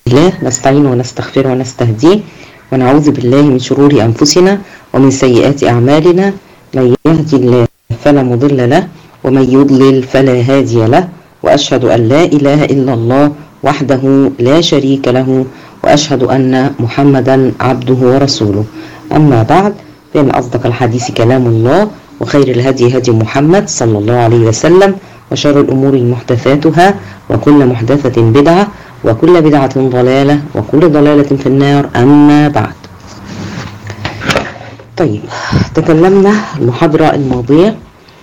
الله نستعين ونستغفر ونستهديه ونعوذ بالله من شرور أنفسنا ومن سيئات أعمالنا من يهدي الله فلا مضل له ومن يضلل فلا هادي له وأشهد أن لا إله إلا الله وحده لا شريك له وأشهد أن محمدا عبده ورسوله أما بعد فإن أصدق الحديث كلام الله وخير الهدي هدي محمد صلى الله عليه وسلم وشر الأمور محدثاتها وكل محدثة بدعة وكل بدعة ضلالة وكل ضلالة في النار أما بعد طيب تكلمنا المحاضرة الماضية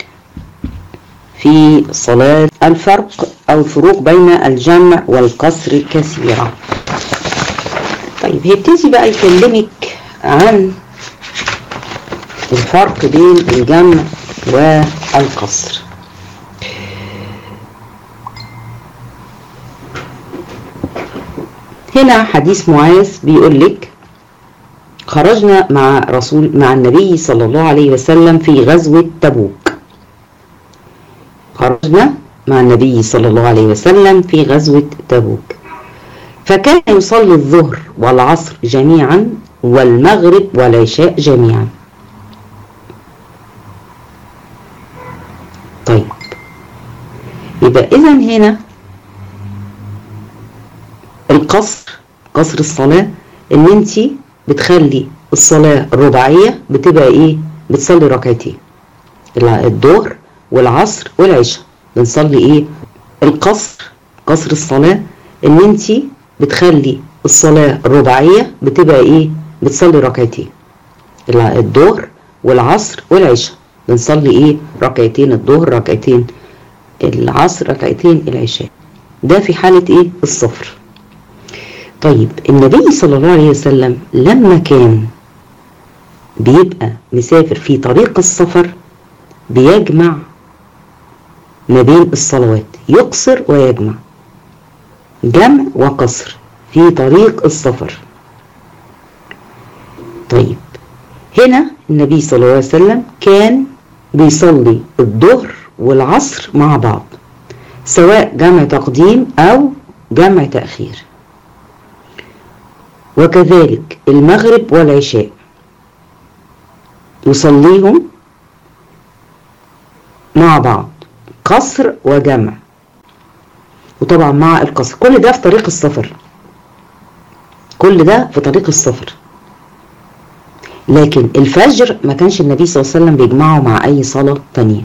في صلاة الفرق أو الفروق بين الجمع والقصر كثيرا طيب هيبتدي بقى يكلمك عن الفرق بين الجمع والقصر هنا حديث معاذ بيقول لك خرجنا مع رسول مع النبي صلى الله عليه وسلم في غزوة تبوك خرجنا مع النبي صلى الله عليه وسلم في غزوة تبوك فكان يصلي الظهر والعصر جميعا والمغرب والعشاء جميعا طيب يبقى اذا هنا القصر قصر الصلاة ان انت بتخلي الصلاة الرباعية بتبقى ايه بتصلي ركعتين الظهر والعصر والعشاء بنصلي ايه القصر قصر الصلاة ان انت بتخلي الصلاة الرباعية بتبقى ايه بتصلي ركعتين الظهر والعصر والعشاء بنصلي ايه ركعتين الظهر ركعتين العصر ركعتين العشاء ده في حالة ايه الصفر طيب النبي صلى الله عليه وسلم لما كان بيبقى مسافر في طريق السفر بيجمع ما بين الصلوات يقصر ويجمع جمع وقصر في طريق السفر طيب هنا النبي صلى الله عليه وسلم كان بيصلي الظهر والعصر مع بعض سواء جمع تقديم أو جمع تأخير وكذلك المغرب والعشاء يصليهم مع بعض قصر وجمع وطبعا مع القصر كل ده في طريق السفر كل ده في طريق السفر لكن الفجر ما كانش النبي صلى الله عليه وسلم بيجمعه مع اي صلاة تانية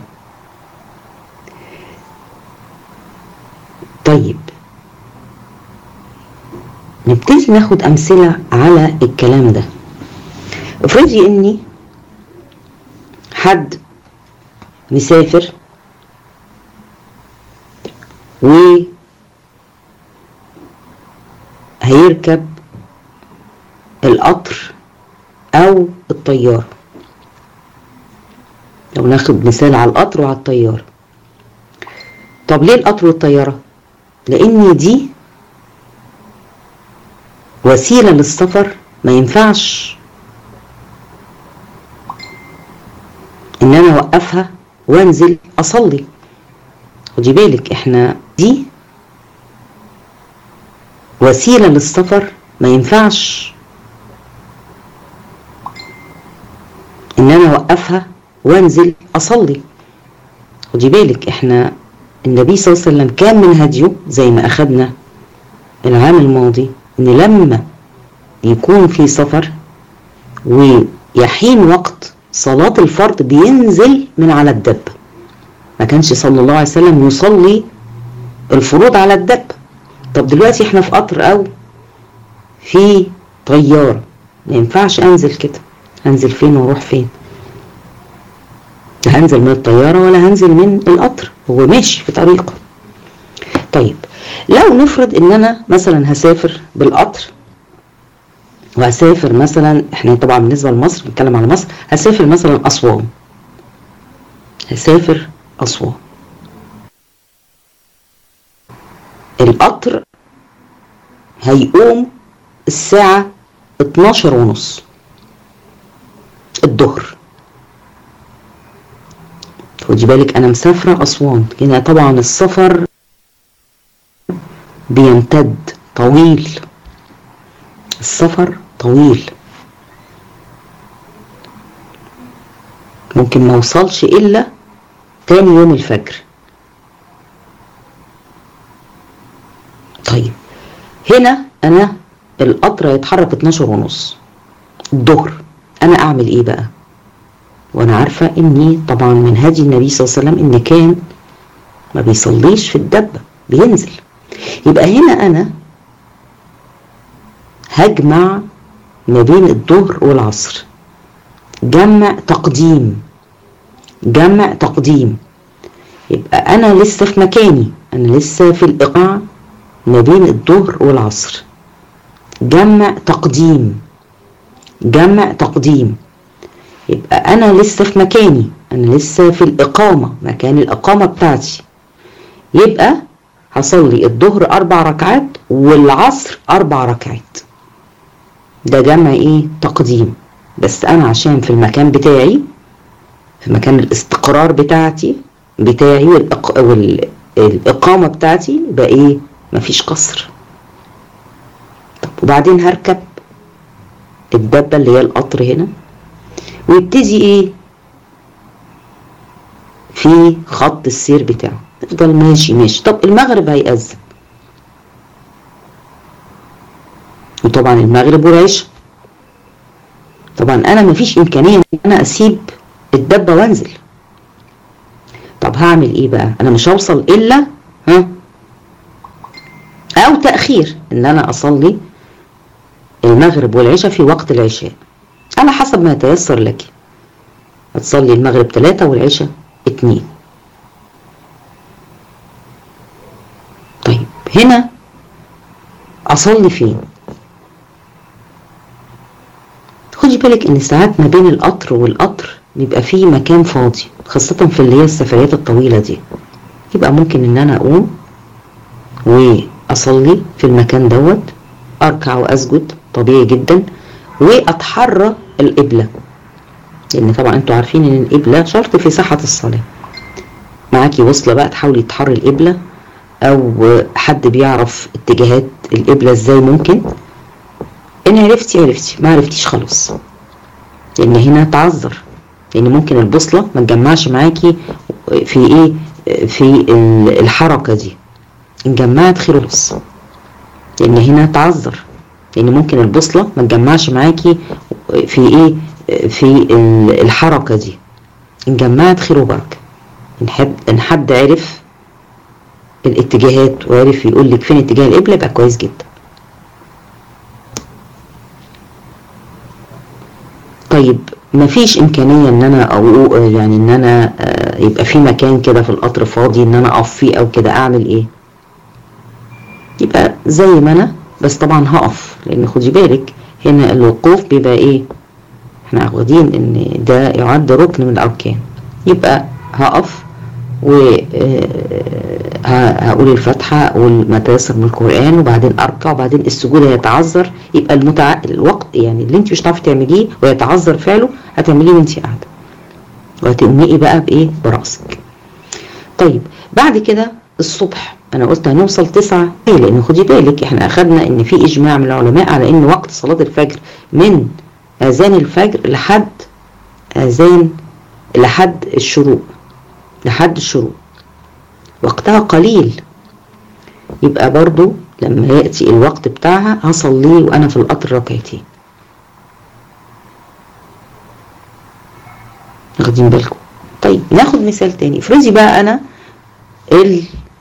طيب نبتدي ناخد امثلة على الكلام ده افرضي اني حد مسافر و هيركب القطر او الطيارة لو ناخد مثال على القطر وعلى الطيارة طب ليه القطر والطيارة لان دي وسيلة للسفر ما ينفعش ان انا اوقفها وانزل اصلي خدي بالك احنا دي وسيلة للسفر ما ينفعش ان انا اوقفها وانزل اصلي خدي بالك احنا النبي صلى الله عليه وسلم كان من هديه زي ما اخدنا العام الماضي ان لما يكون في سفر ويحين وقت صلاة الفرض بينزل من على الدب ما كانش صلى الله عليه وسلم يصلي الفروض على الدب طب دلوقتي احنا في قطر او في طيارة ما ينفعش انزل كده هنزل فين واروح فين لا هنزل من الطيارة ولا هنزل من القطر هو ماشي في طريقه طيب لو نفرض ان انا مثلا هسافر بالقطر وهسافر مثلا احنا طبعا بالنسبه لمصر بنتكلم على مصر هسافر مثلا اسوان هسافر اسوان القطر هيقوم الساعة 12 ونص الظهر خدي بالك انا مسافرة اسوان هنا طبعا السفر بيمتد طويل السفر طويل ممكن ما اوصلش الا تاني يوم الفجر طيب هنا انا القطر هيتحرك 12 ونص الظهر انا اعمل ايه بقى وانا عارفة اني طبعا من هدي النبي صلى الله عليه وسلم ان كان ما بيصليش في الدبة بينزل يبقى هنا انا هجمع ما بين الظهر والعصر جمع تقديم جمع تقديم يبقى انا لسه في مكاني انا لسه في الايقاع ما بين الظهر والعصر جمع تقديم جمع تقديم يبقى انا لسه في مكاني انا لسه في الاقامه مكان الاقامه بتاعتي يبقى هصلي الظهر اربع ركعات والعصر اربع ركعات ده جمع ايه تقديم بس انا عشان في المكان بتاعي في مكان الاستقرار بتاعتي بتاعي والإق... والاقامه بتاعتي يبقى ايه مفيش قصر طب وبعدين هركب الدبه اللي هي القطر هنا ويبتدي ايه في خط السير بتاعه يفضل ماشي ماشي طب المغرب هيأذن وطبعا المغرب والعشاء طبعا انا مفيش امكانيه ان انا اسيب الدبه وانزل طب هعمل ايه بقى انا مش هوصل الا ها او تاخير ان انا اصلي المغرب والعشاء في وقت العشاء على حسب ما يتيسر لك هتصلي المغرب ثلاثة والعشاء اتنين طيب هنا اصلي فين خدي بالك ان ساعات ما بين القطر والقطر بيبقى فيه مكان فاضي خاصة في اللي هي السفريات الطويلة دي يبقى ممكن ان انا اقوم واصلي في المكان دوت اركع واسجد طبيعي جدا واتحرى القبلة لان طبعا انتوا عارفين ان القبلة شرط في صحة الصلاة معاكي وصلة بقى تحاولي تحري القبلة او حد بيعرف اتجاهات القبلة ازاي ممكن ان عرفتي عرفتي ما عرفتيش خلاص لان هنا تعذر لان ممكن البوصلة ما تجمعش معاكي في ايه في الحركة دي ان جمعت خير خلاص لان هنا تعذر لان ممكن البوصلة ما تجمعش معاكي في ايه في الحركة دي ان جمعت خير وبركة ان حد ان حد عرف الاتجاهات وعرف يقول لك فين اتجاه القبلة يبقى كويس جدا طيب مفيش امكانيه ان انا او يعني ان انا يبقى في مكان كده في القطر فاضي ان انا اقف فيه او كده اعمل ايه يبقى زي ما انا بس طبعا هقف لان خدي بالك هنا الوقوف بيبقى ايه احنا واخدين ان ده يعد ركن من الاركان يبقى هقف و هقول الفاتحة أقول ما تيسر من القرآن وبعدين أركع وبعدين السجود هيتعذر يبقى المتع... الوقت يعني اللي أنت مش هتعرفي تعمليه ويتعذر فعله هتعمليه وأنت قاعدة وهتقومي بقى بإيه برأسك طيب بعد كده الصبح أنا قلت هنوصل تسعة ليه؟ لأن خدي بالك إحنا أخدنا إن في إجماع من العلماء على إن وقت صلاة الفجر من أذان الفجر لحد أذان لحد الشروق لحد الشروق وقتها قليل يبقى برضو لما يأتي الوقت بتاعها هصليه وأنا في القطر ركعتين واخدين بالكم طيب ناخد مثال تاني افرضي بقى أنا ال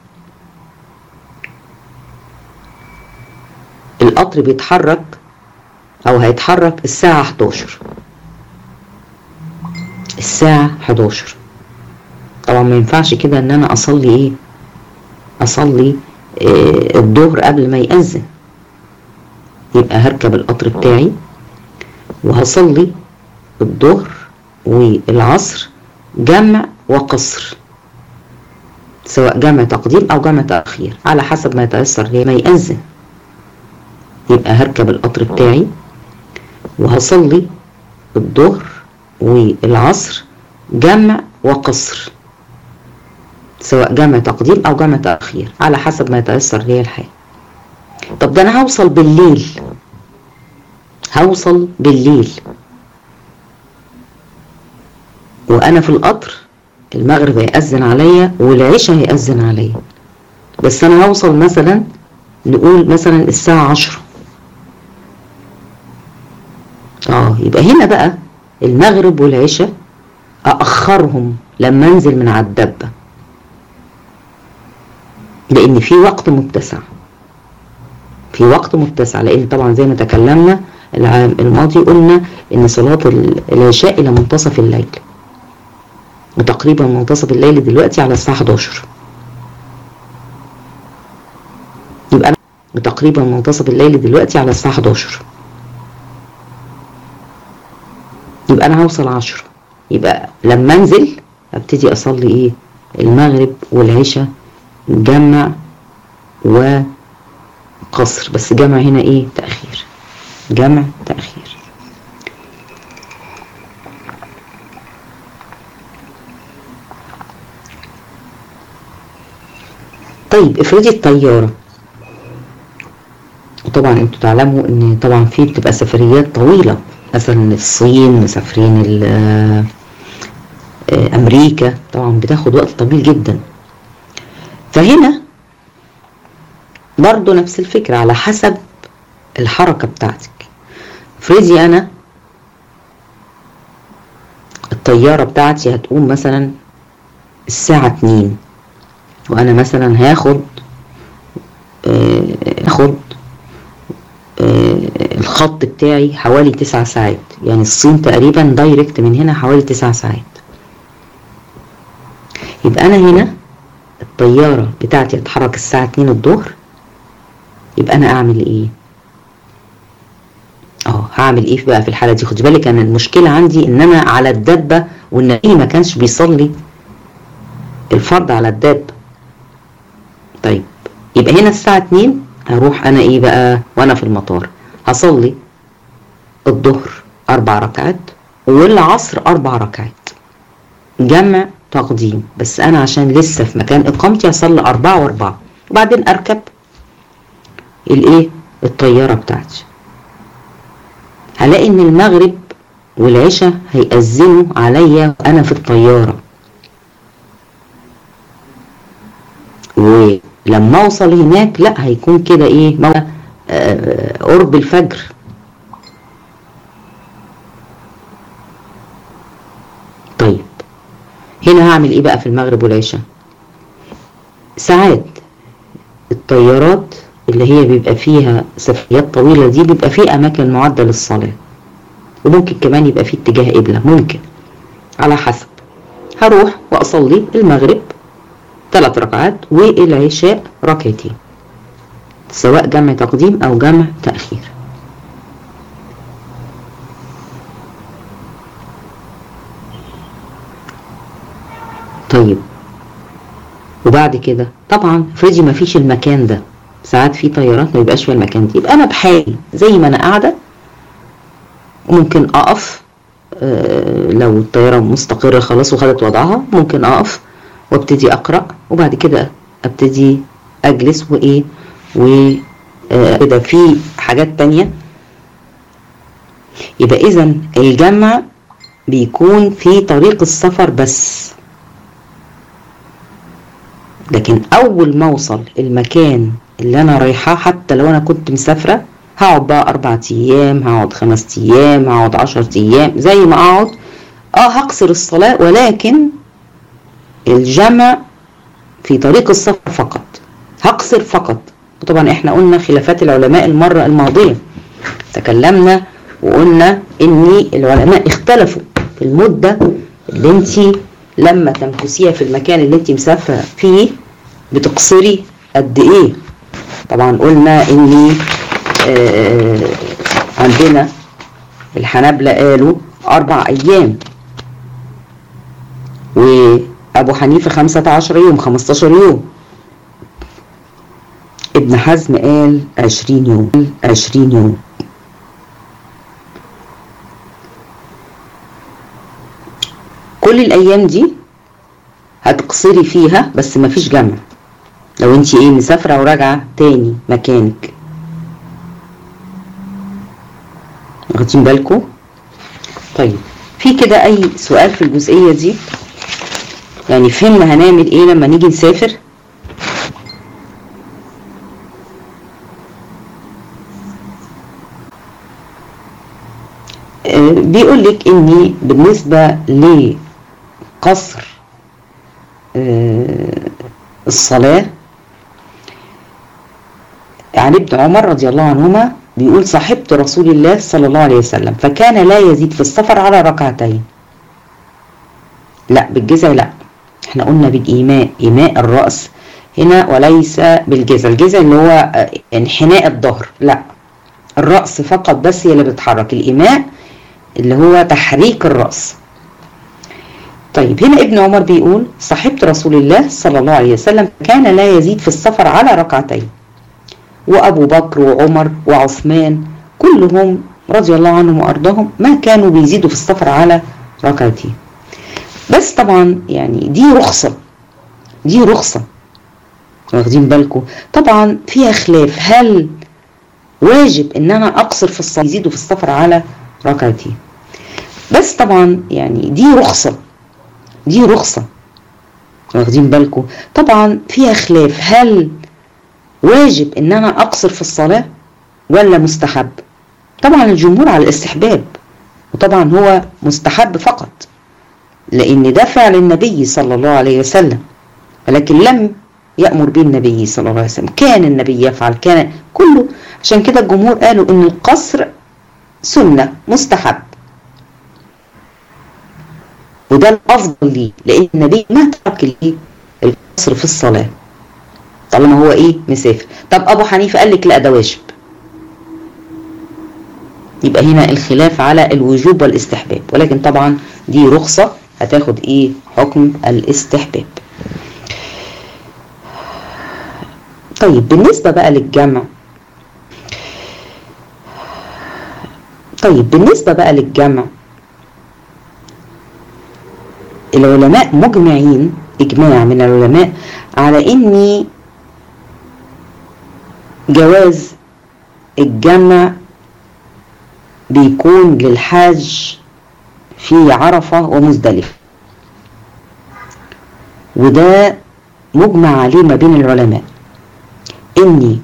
القطر بيتحرك أو هيتحرك الساعة 11 الساعة 11 طبعا ما ينفعش كده ان انا اصلي ايه اصلي إيه الظهر قبل ما يأذن يبقى هركب القطر بتاعي وهصلي الظهر والعصر جمع وقصر سواء جمع تقديم او جمع تأخير على حسب ما يتيسر ليه ما يأذن يبقى هركب القطر بتاعي وهصلي الظهر والعصر جمع وقصر سواء جمع تقديم او جمع تأخير على حسب ما يتيسر لي الحال طب ده انا هوصل بالليل هوصل بالليل وانا في القطر المغرب هيأذن عليا والعشاء هيأذن عليا بس انا هوصل مثلا نقول مثلا الساعة عشرة اه يبقى هنا بقى المغرب والعشاء أأخرهم لما أنزل من على الدبة لأن في وقت متسع في وقت متسع لأن طبعا زي ما تكلمنا العام الماضي قلنا إن صلاة العشاء إلى منتصف الليل وتقريبا منتصف الليل دلوقتي على الساعة 11 يبقى أنا تقريبا منتصف الليل دلوقتي على الساعة 11 يبقى أنا هوصل 10 يبقى لما انزل ابتدي اصلي ايه المغرب والعشاء جمع وقصر بس جمع هنا ايه تأخير جمع تأخير طيب افرضي الطيارة وطبعا انتوا تعلموا ان طبعا في بتبقى سفريات طويلة مثلا الصين مسافرين امريكا طبعا بتاخد وقت طويل جدا فهنا برضو نفس الفكرة على حسب الحركة بتاعتك افرضي انا الطيارة بتاعتي هتقوم مثلا الساعة اتنين وانا مثلا هاخد هاخد الخط بتاعي حوالي تسع ساعات يعني الصين تقريبا دايركت من هنا حوالي تسع ساعات يبقى انا هنا الطيارة بتاعتي هتحرك الساعة اتنين الظهر يبقى انا اعمل ايه اه هعمل ايه بقى في الحالة دي خد بالك انا المشكلة عندي ان انا على الدبة والنبي ما كانش بيصلي الفرض على الدابة طيب يبقى هنا الساعة اتنين هروح انا ايه بقى وانا في المطار هصلي الظهر اربع ركعات والعصر اربع ركعات جمع تقديم بس انا عشان لسه في مكان اقامتي هصلي اربعة واربعة وبعدين اركب الايه الطيارة بتاعتي هلاقي ان المغرب والعشاء هيأذنوا عليا وانا في الطيارة ولما اوصل هناك لا هيكون كده ايه آه قرب الفجر طيب هنا هعمل ايه بقى في المغرب والعشاء ساعات الطيارات اللي هي بيبقى فيها سفريات طويلة دي بيبقى فيه أماكن معدة للصلاة وممكن كمان يبقى فيه اتجاه قبلة ممكن على حسب هروح وأصلي المغرب ثلاث ركعات والعشاء ركعتين سواء جمع تقديم أو جمع تأخير طيب وبعد كده طبعا افرضي ما فيش المكان ده ساعات في طيارات ما يبقاش في المكان ده يبقى انا بحالي زي ما انا قاعده وممكن اقف آه لو الطياره مستقره خلاص وخدت وضعها ممكن اقف وابتدي اقرا وبعد كده ابتدي اجلس وايه و كده في حاجات تانية يبقى اذا الجمع بيكون في طريق السفر بس لكن اول ما اوصل المكان اللي انا رايحاه حتى لو انا كنت مسافرة هقعد بقى اربع ايام هقعد خمس ايام هقعد عشر ايام زي ما اقعد اه هقصر الصلاة ولكن الجمع في طريق السفر فقط هقصر فقط وطبعا احنا قلنا خلافات العلماء المرة الماضية تكلمنا وقلنا ان العلماء اختلفوا في المدة اللي انت لما تمكثيها في المكان اللي انت مسافرة فيه بتقصري قد ايه طبعا قلنا ان آه عندنا الحنابلة قالوا اربع ايام وابو حنيفة خمسة عشر يوم خمستاشر يوم ابن حزم قال عشرين يوم عشرين يوم كل الايام دي هتقصري فيها بس مفيش جمع لو انت ايه مسافرة وراجعة تاني مكانك واخدين بالكم طيب في كده اي سؤال في الجزئيه دي يعني فهمنا هنعمل ايه لما نيجي نسافر آه، بيقول لك اني بالنسبه لقصر آه، الصلاه عن ابن عمر رضي الله عنهما بيقول صاحبت رسول الله صلى الله عليه وسلم فكان لا يزيد في السفر على ركعتين لا بالجزع لا احنا قلنا بالإيماء إيماء الرأس هنا وليس بالجزع الجزع اللي هو آه، انحناء الظهر لا الرأس فقط بس هي اللي بتتحرك الإيماء اللي هو تحريك الرأس طيب هنا ابن عمر بيقول صاحبت رسول الله صلى الله عليه وسلم كان لا يزيد في السفر على ركعتين وأبو بكر وعمر وعثمان كلهم رضي الله عنهم وأرضاهم ما كانوا بيزيدوا في السفر على ركعتين بس طبعا يعني دي رخصة دي رخصة واخدين بالكم طبعا فيها خلاف هل واجب ان انا اقصر في الصلاة يزيدوا في السفر على ركعتين بس طبعا يعني دي رخصة دي رخصة واخدين بالكم طبعا فيها خلاف هل واجب ان انا اقصر في الصلاة ولا مستحب طبعا الجمهور على الاستحباب وطبعا هو مستحب فقط لان ده فعل النبي صلى الله عليه وسلم ولكن لم يأمر به النبي صلى الله عليه وسلم كان النبي يفعل كان كله عشان كده الجمهور قالوا ان القصر سنة مستحب وده الافضل ليه لان النبي ما ترك ليه القصر في الصلاه طالما هو ايه مسافر طب ابو حنيفه قال لك لا ده واجب يبقى هنا الخلاف على الوجوب والاستحباب ولكن طبعا دي رخصه هتاخد ايه حكم الاستحباب طيب بالنسبه بقى للجمع طيب بالنسبه بقى للجمع العلماء مجمعين اجماع من العلماء على ان جواز الجمع بيكون للحاج في عرفة ومزدلفة وده مجمع عليه ما بين العلماء ان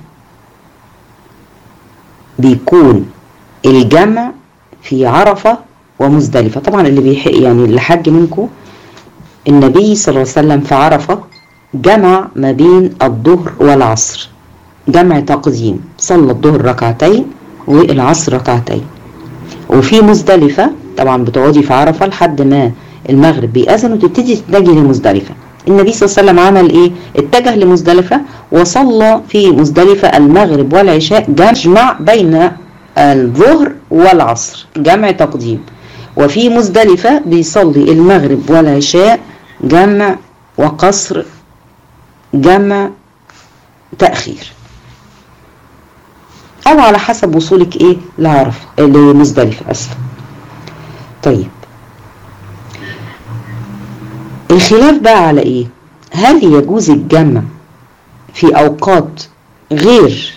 بيكون الجمع في عرفة ومزدلفة طبعا اللي بيحق يعني اللي حج منكم النبي صلى الله عليه وسلم في عرفة جمع ما بين الظهر والعصر جمع تقديم صلى الظهر ركعتين والعصر ركعتين وفي مزدلفة طبعا بتقعدي في عرفة لحد ما المغرب بيأذن وتبتدي تتجهي لمزدلفة النبي صلى الله عليه وسلم عمل ايه اتجه لمزدلفة وصلى في مزدلفة المغرب والعشاء جمع بين الظهر والعصر جمع تقديم وفي مزدلفة بيصلي المغرب والعشاء جمع وقصر جمع تأخير أو على حسب وصولك إيه لعرفة لمزدلفة أسفة طيب الخلاف بقى على إيه هل يجوز الجمع في أوقات غير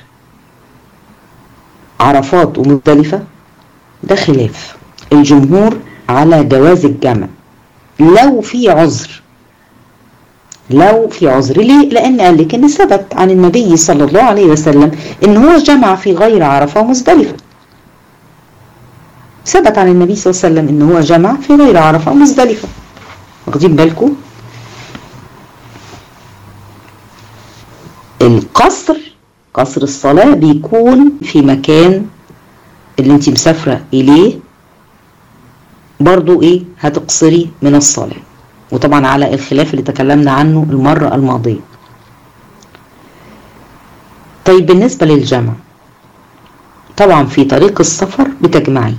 عرفات ومزدلفة ده خلاف الجمهور على جواز الجمع لو في عذر لو في عذر ليه لان قال لك ان ثبت عن النبي صلى الله عليه وسلم ان هو جمع في غير عرفه ومزدلفه ثبت عن النبي صلى الله عليه وسلم ان هو جمع في غير عرفه ومزدلفه واخدين بالكم القصر قصر الصلاه بيكون في مكان اللي انت مسافره اليه برضو ايه هتقصري من الصلاة وطبعا على الخلاف اللي تكلمنا عنه المرة الماضية طيب بالنسبة للجمع طبعا في طريق السفر بتجمعي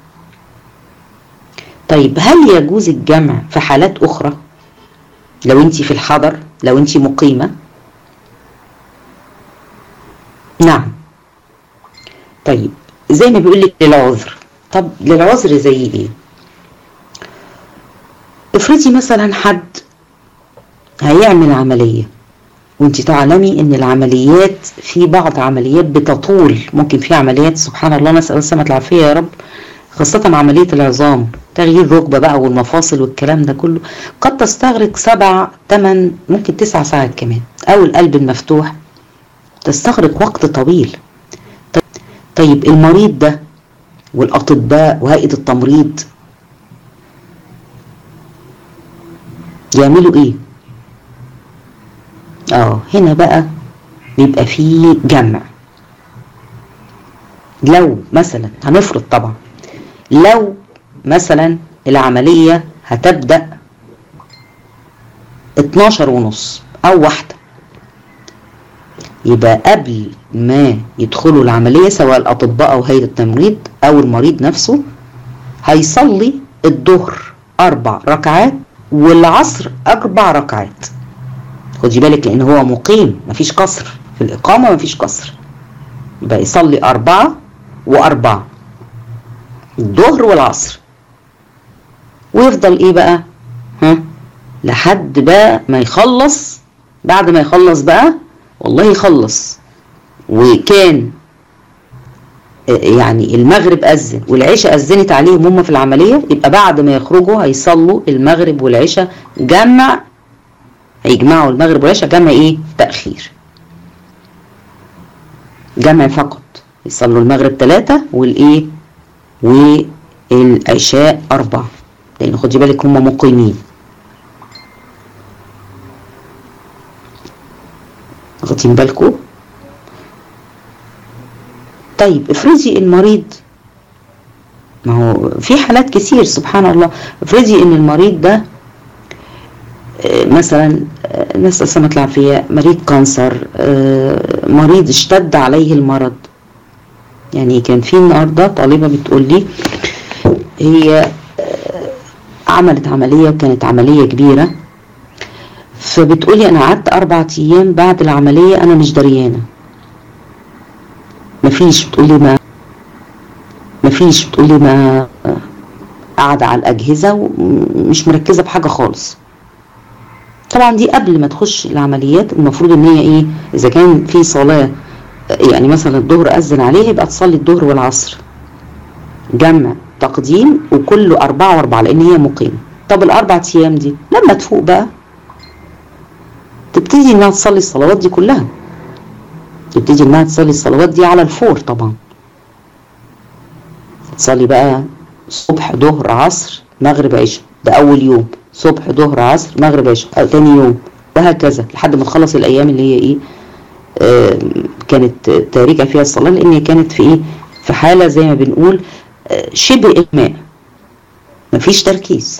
طيب هل يجوز الجمع في حالات أخرى لو انت في الحضر لو انت مقيمة نعم طيب زي ما بيقول لك للعذر طب للعذر زي ايه افرضي مثلا حد هيعمل عملية وانت تعلمي ان العمليات في بعض عمليات بتطول ممكن في عمليات سبحان الله نسأل السلامة العافية يا رب خاصة عملية العظام تغيير ركبة بقى والمفاصل والكلام ده كله قد تستغرق سبع تمن ممكن تسع ساعات كمان أو القلب المفتوح تستغرق وقت طويل طيب المريض ده والأطباء وهيئة التمريض يعملوا ايه اه هنا بقى بيبقى فيه جمع لو مثلا هنفرض طبعا لو مثلا العملية هتبدأ 12 ونص او واحدة يبقى قبل ما يدخلوا العملية سواء الأطباء أو هيئة التمريض أو المريض نفسه هيصلي الظهر أربع ركعات والعصر أربع ركعات خدي بالك لأن هو مقيم مفيش قصر في الإقامة مفيش قصر يبقى يصلي أربعة وأربعة الظهر والعصر ويفضل إيه بقى ها لحد بقى ما يخلص بعد ما يخلص بقى والله يخلص وكان يعني المغرب أذن والعشاء أذنت عليهم هم في العملية يبقى بعد ما يخرجوا هيصلوا المغرب والعشاء جمع هيجمعوا المغرب والعشاء جمع ايه تأخير جمع فقط يصلوا المغرب ثلاثة والايه والعشاء أربعة لأن خدي بالك هم مقيمين واخدين بالكم طيب افرضي المريض ما هو في حالات كتير سبحان الله افرضي ان المريض ده مثلا نسأل سمة العافية مريض كانسر مريض اشتد عليه المرض يعني كان في النهاردة طالبة بتقول لي هي عملت عملية وكانت عملية كبيرة فبتقولي انا قعدت اربع ايام بعد العملية انا مش دريانة مفيش بتقولي ما مفيش بتقولي ما قاعدة على الأجهزة ومش مركزة بحاجة خالص طبعا دي قبل ما تخش العمليات المفروض ان هي ايه اذا كان في صلاة يعني مثلا الظهر اذن عليه يبقى تصلي الظهر والعصر جمع تقديم وكله أربعة وأربعة لأن هي مقيمة طب الأربع أيام دي لما تفوق بقى تبتدي إنها تصلي الصلوات دي كلها تبتدي إنها تصلي الصلوات دي على الفور طبعا تصلي بقى صبح ظهر عصر مغرب عشاء ده أول يوم صبح ظهر عصر مغرب عشاء أو تاني يوم وهكذا لحد ما تخلص الأيام اللي هي إيه آه كانت تاركة فيها الصلاة لأن هي كانت في إيه في حالة زي ما بنقول آه شبه إغماء مفيش تركيز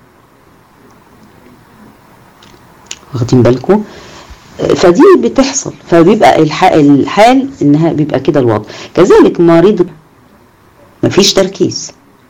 واخدين بالكم فدي بتحصل فبيبقى الحال انها بيبقى كده الوضع كذلك مريض مفيش تركيز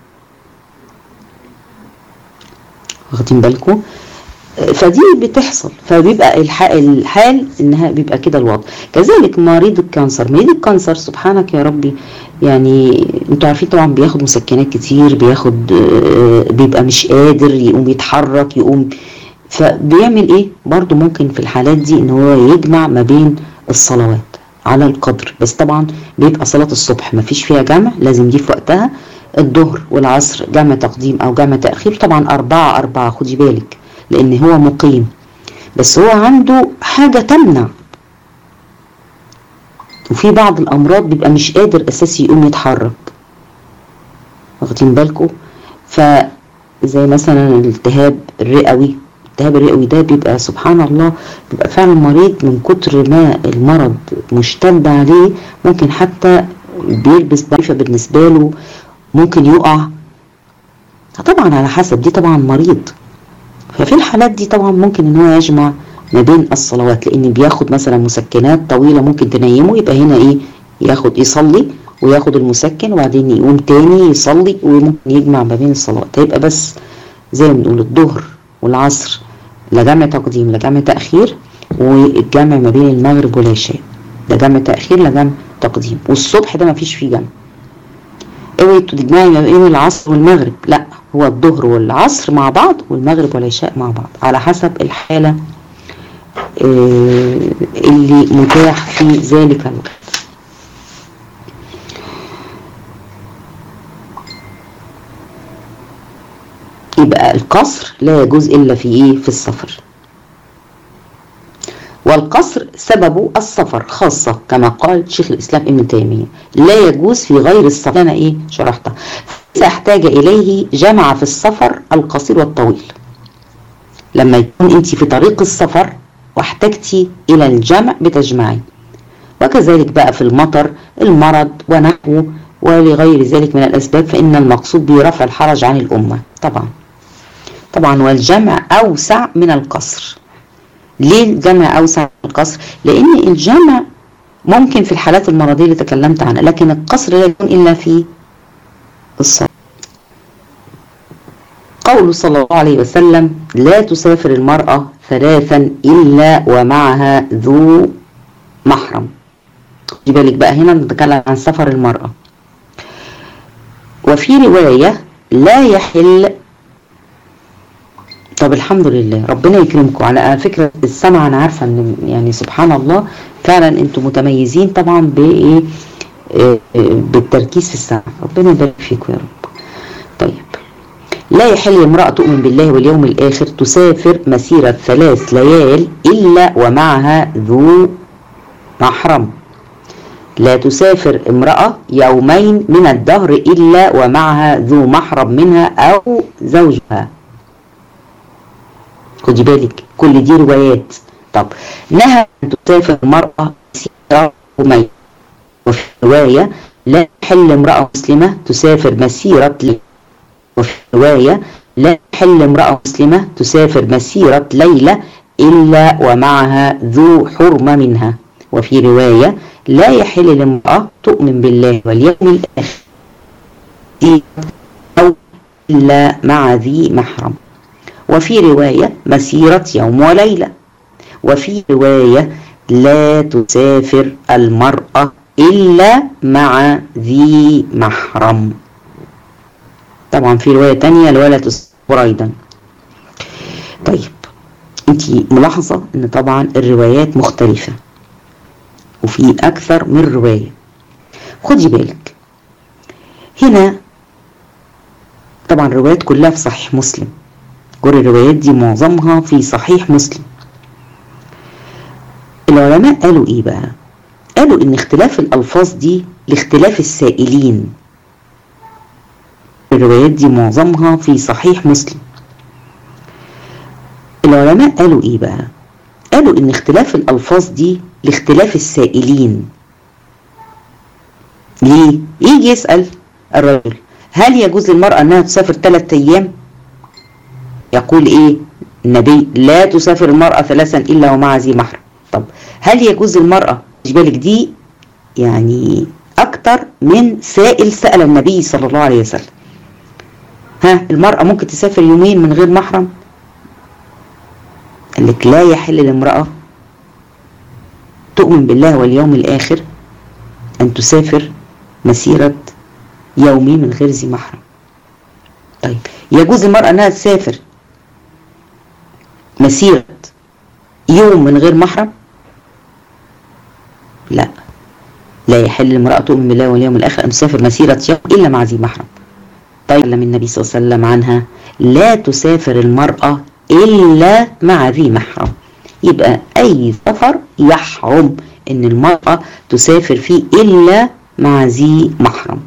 واخدين بالكم فدي بتحصل فبيبقى الحال انها بيبقى كده الوضع كذلك مريض الكانسر مريض الكانسر سبحانك يا ربي يعني انتوا عارفين طبعا بياخد مسكنات كتير بياخد بيبقى مش قادر يقوم يتحرك يقوم فبيعمل ايه برضو ممكن في الحالات دي ان هو يجمع ما بين الصلوات على القدر بس طبعا بيبقى صلاة الصبح ما فيش فيها جمع لازم دي في وقتها الظهر والعصر جمع تقديم او جمع تأخير طبعا أربعة أربعة خدي بالك لأن هو مقيم بس هو عنده حاجة تمنع وفي بعض الأمراض بيبقى مش قادر أساسي يقوم يتحرك واخدين بالكم فزي مثلا الالتهاب الرئوي الالتهاب الرئوي ده بيبقى سبحان الله بيبقى فعلا مريض من كتر ما المرض مشتد عليه ممكن حتى بيلبس ضعيفة بالنسبة له ممكن يقع طبعا على حسب دي طبعا مريض ففي الحالات دي طبعا ممكن ان هو يجمع ما بين الصلوات لان بياخد مثلا مسكنات طويله ممكن تنيمه يبقى هنا ايه ياخد يصلي وياخد المسكن وبعدين يقوم تاني يصلي وممكن يجمع ما بين الصلوات هيبقى بس زي ما بنقول الظهر والعصر لا جمع تقديم لا جمع تاخير والجمع ما بين المغرب والعشاء ده جمع تاخير لا جمع تقديم والصبح ده ما فيش فيه جمع اوعي تجمعي ما بين العصر والمغرب لا هو الظهر والعصر مع بعض والمغرب والعشاء مع بعض على حسب الحالة اللي متاح في ذلك الوقت يبقى القصر لا يجوز إلا في إيه في السفر والقصر سببه السفر خاصة كما قال شيخ الإسلام ابن تيمية لا يجوز في غير السفر أنا إيه شرحتها إذا احتاج إليه جمع في السفر القصير والطويل لما يكون أنت في طريق السفر واحتجتي إلى الجمع بتجمعي وكذلك بقى في المطر المرض ونحوه ولغير ذلك من الأسباب فإن المقصود به رفع الحرج عن الأمة طبعا طبعا والجمع أوسع من القصر ليه الجمع أوسع من القصر لأن الجمع ممكن في الحالات المرضية اللي تكلمت عنها لكن القصر لا يكون إلا في الصلاة قوله صلى الله عليه وسلم لا تسافر المرأة ثلاثا إلا ومعها ذو محرم خدي بالك بقى هنا نتكلم عن سفر المرأة وفي رواية لا يحل طب الحمد لله ربنا يكرمكم على فكرة السمع أنا عارفة إن يعني سبحان الله فعلا أنتم متميزين طبعا بإيه بالتركيز في السمع ربنا يبارك فيكم يا رب طيب لا يحل امرأة تؤمن بالله واليوم الآخر تسافر مسيرة ثلاث ليال إلا ومعها ذو محرم لا تسافر امرأة يومين من الدهر إلا ومعها ذو محرم منها أو زوجها خدي بالك كل دي روايات طب نهى أن تسافر المرأة مسيرة يومين وفي رواية لا تحل امرأة مسلمة تسافر مسيرة ليلة وفي رواية لا تحل امرأة مسلمة تسافر مسيرة ليلة إلا ومعها ذو حرمة منها وفي رواية لا يحل لامرأة تؤمن بالله واليوم الآخر أو إلا مع ذي محرم وفي رواية مسيرة يوم وليلة وفي رواية لا تسافر المرأة إلا مع ذي محرم طبعا في رواية تانية ولا تسافر أيضا طيب انت ملاحظة ان طبعا الروايات مختلفة وفي أكثر من رواية خدي بالك هنا طبعا الروايات كلها في صحيح مسلم كل الروايات دي معظمها في صحيح مسلم العلماء قالوا ايه بقى قالوا ان اختلاف الالفاظ دي لاختلاف السائلين الروايات دي معظمها في صحيح مسلم العلماء قالوا ايه بقى قالوا ان اختلاف الالفاظ دي لاختلاف السائلين ليه يجي يسأل الرجل هل يجوز للمرأة انها تسافر ثلاثة ايام يقول ايه النبي لا تسافر المرأة ثلاثا الا ومع ذي محرم طب هل يجوز للمرأة بالك دي يعني اكتر من سائل سأل النبي صلى الله عليه وسلم ها المرأة ممكن تسافر يومين من غير محرم قال لك لا يحل لامرأة تؤمن بالله واليوم الآخر أن تسافر مسيرة يومين من غير ذي محرم طيب يجوز المرأة أنها تسافر مسيرة يوم من غير محرم لا لا يحل لامرأة تؤمن بالله واليوم الآخر أن تسافر مسيرة يوم إلا مع ذي محرم طيب لم النبي صلى الله عليه وسلم عنها لا تسافر المرأة إلا مع ذي محرم يبقى أي سفر يحرم إن المرأة تسافر فيه إلا مع ذي محرم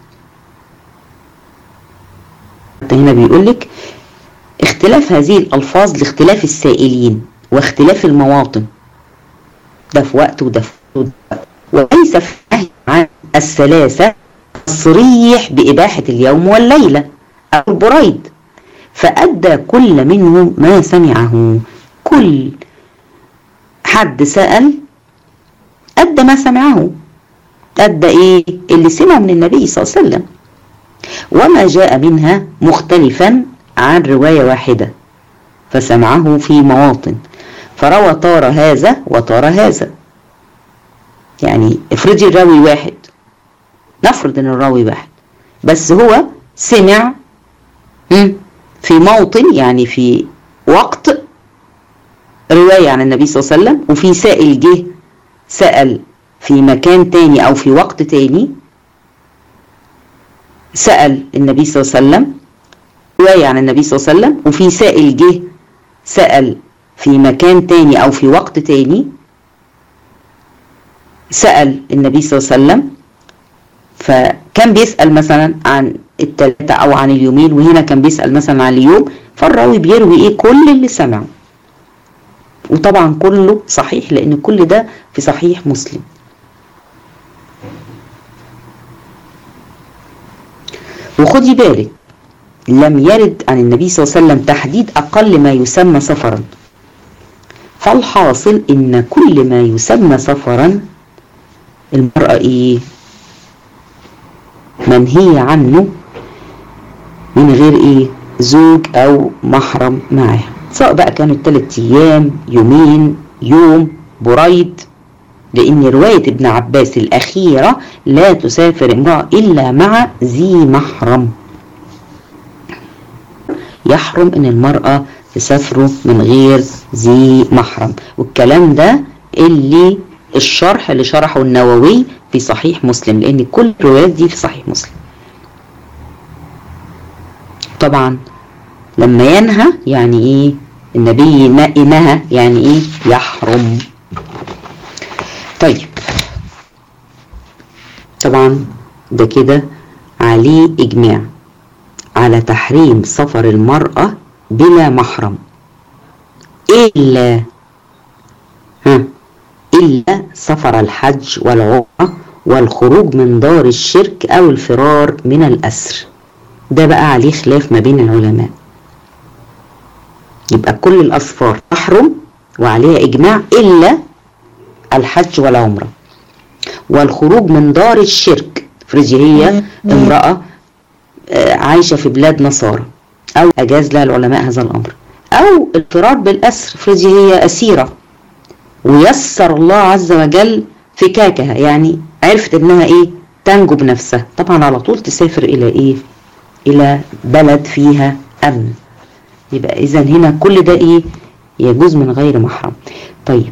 هنا بيقول لك اختلاف هذه الألفاظ لاختلاف السائلين واختلاف المواطن ده في وقت وده في وقت وليس في النهي عن الثلاثة تصريح بإباحة اليوم والليلة أو البريد فأدى كل منهم ما سمعه كل حد سأل أدى ما سمعه أدى إيه اللي سمعه من النبي صلى الله عليه وسلم وما جاء منها مختلفا عن رواية واحدة فسمعه في مواطن فروى طار هذا وطار هذا يعني افرضي الراوي واحد نفرض ان الراوي واحد بس هو سمع في موطن يعني في وقت رواية عن النبي صلى الله عليه وسلم وفي سائل جه سأل في مكان تاني أو في وقت تاني سأل النبي صلى الله عليه وسلم رواية عن النبي صلى الله عليه وسلم وفي سائل جه سأل في مكان تاني أو في وقت تاني سأل النبي صلى الله عليه وسلم فكان بيسأل مثلا عن التلاتة أو عن اليومين وهنا كان بيسأل مثلا عن اليوم فالراوي بيروي إيه كل اللي سمعه وطبعا كله صحيح لأن كل ده في صحيح مسلم وخدي بالك لم يرد عن النبي صلى الله عليه وسلم تحديد أقل ما يسمى سفرا فالحاصل إن كل ما يسمى سفرا المرأة إيه منهية عنه من غير إيه زوج أو محرم معها سواء بقى كانوا ثلاث أيام يومين يوم بريد لأن رواية ابن عباس الأخيرة لا تسافر امرأة إلا مع ذي محرم يحرم ان المرأة تسافره من غير ذي محرم والكلام ده اللي الشرح اللي شرحه النووي في صحيح مسلم لان كل الروايات دي في صحيح مسلم طبعا لما ينهى يعني ايه النبي نهى يعني ايه يحرم طيب طبعا ده كده عليه اجماع على تحريم سفر المرأة بلا محرم إلا ها إلا سفر الحج والعمرة والخروج من دار الشرك أو الفرار من الأسر ده بقى عليه خلاف ما بين العلماء يبقى كل الأسفار تحرم وعليها إجماع إلا الحج والعمرة والخروج من دار الشرك فرجي هي امرأة عايشة في بلاد نصارى أو أجاز لها العلماء هذا الأمر أو الفرار بالأسر فرجي هي أسيرة ويسر الله عز وجل فكاكها يعني عرفت إنها إيه تنجو بنفسها طبعا على طول تسافر إلى إيه إلى بلد فيها أمن يبقى إذا هنا كل ده إيه يجوز من غير محرم طيب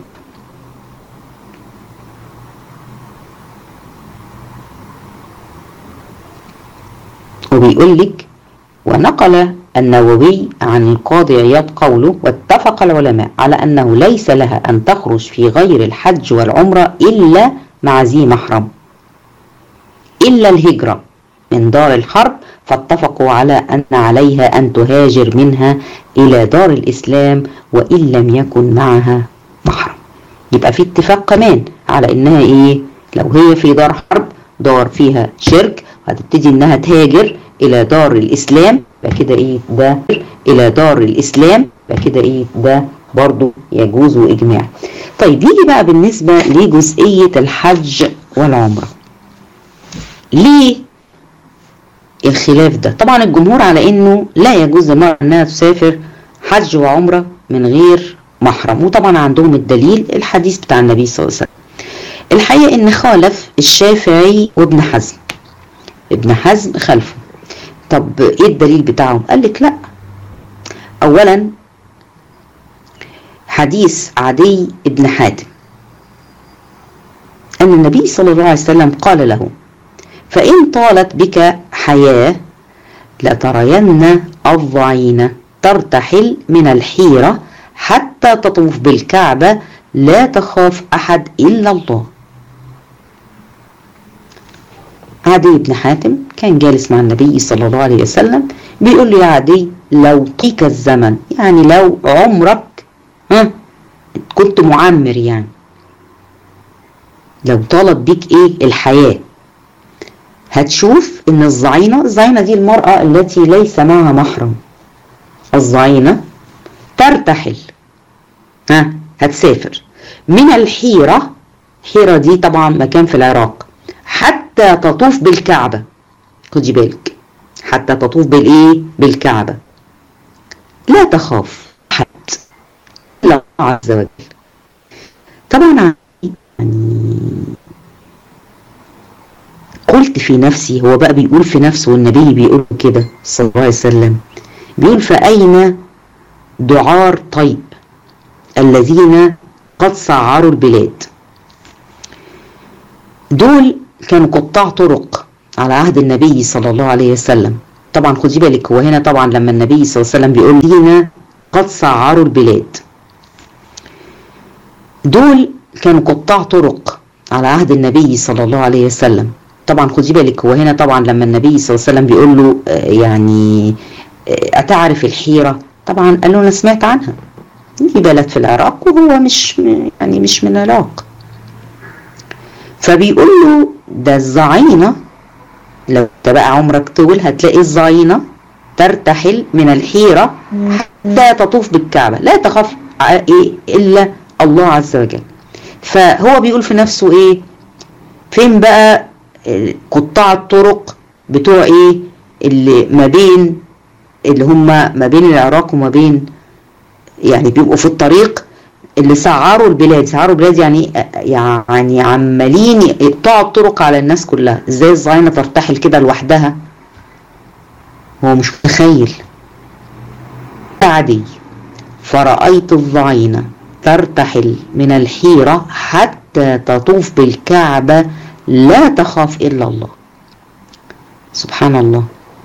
وبيقول لك ونقل النووي عن القاضي عياض قوله واتفق العلماء على أنه ليس لها أن تخرج في غير الحج والعمرة إلا مع ذي محرم إلا الهجرة من دار الحرب فاتفقوا على أن عليها أن تهاجر منها إلى دار الإسلام وإن لم يكن معها محرم يبقى في اتفاق كمان على إنها إيه لو هي في دار حرب دار فيها شرك هتبتدي إنها تهاجر إلى دار الإسلام يبقى كده إيه ده إلى دار الإسلام يبقى كده إيه ده برضو يجوز إجماع طيب يجي بقى بالنسبة لجزئية الحج والعمرة ليه الخلاف ده طبعا الجمهور على انه لا يجوز للمرأة انها تسافر حج وعمرة من غير محرم وطبعا عندهم الدليل الحديث بتاع النبي صلى الله عليه وسلم الحقيقة ان خالف الشافعي وابن حزم ابن حزم خلفه طب ايه الدليل بتاعهم قال لك لا اولا حديث عدي ابن حاتم ان النبي صلى الله عليه وسلم قال له فإن طالت بك حياة لترين الضعين ترتحل من الحيرة حتى تطوف بالكعبة لا تخاف أحد إلا الله عدي بن حاتم كان جالس مع النبي صلى الله عليه وسلم بيقول له يا عدي لو طيك الزمن يعني لو عمرك ها كنت معمر يعني لو طالت بيك ايه الحياه هتشوف ان الزعينة الزعينة دي المرأة التي ليس معها محرم الزعينة ترتحل ها هتسافر من الحيرة حيرة دي طبعا مكان في العراق حتى تطوف بالكعبة خدي بالك حتى تطوف بالايه بالكعبة لا تخاف حد لا عز وجل طبعا يعني قلت في نفسي هو بقى بيقول في نفسه والنبي بيقول كده صلى الله عليه وسلم بيقول فأين دعار طيب الذين قد سعروا البلاد دول كانوا قطاع طرق على عهد النبي صلى الله عليه وسلم طبعا خدي بالك هو هنا طبعا لما النبي صلى الله عليه وسلم بيقول لنا قد سعروا البلاد دول كانوا قطاع طرق على عهد النبي صلى الله عليه وسلم طبعا خدي بالك هو هنا طبعا لما النبي صلى الله عليه وسلم بيقول له يعني أتعرف الحيرة طبعا قال له أنا سمعت عنها دي بلد في العراق وهو مش يعني مش من العراق فبيقول له ده الزعينة لو انت بقى عمرك طول هتلاقي الزعينة ترتحل من الحيرة حتى تطوف بالكعبة لا تخاف ايه إلا الله عز وجل فهو بيقول في نفسه ايه فين بقى قطاع الطرق بتوع ايه اللي ما بين اللي هم ما بين العراق وما بين يعني بيبقوا في الطريق اللي سعروا البلاد سعروا البلاد يعني يعني عمالين يقطعوا الطرق على الناس كلها ازاي الزعينة ترتحل كده لوحدها هو مش متخيل عادي فرأيت الزعينة ترتحل من الحيرة حتى تطوف بالكعبة لا تخاف إلا الله سبحان الله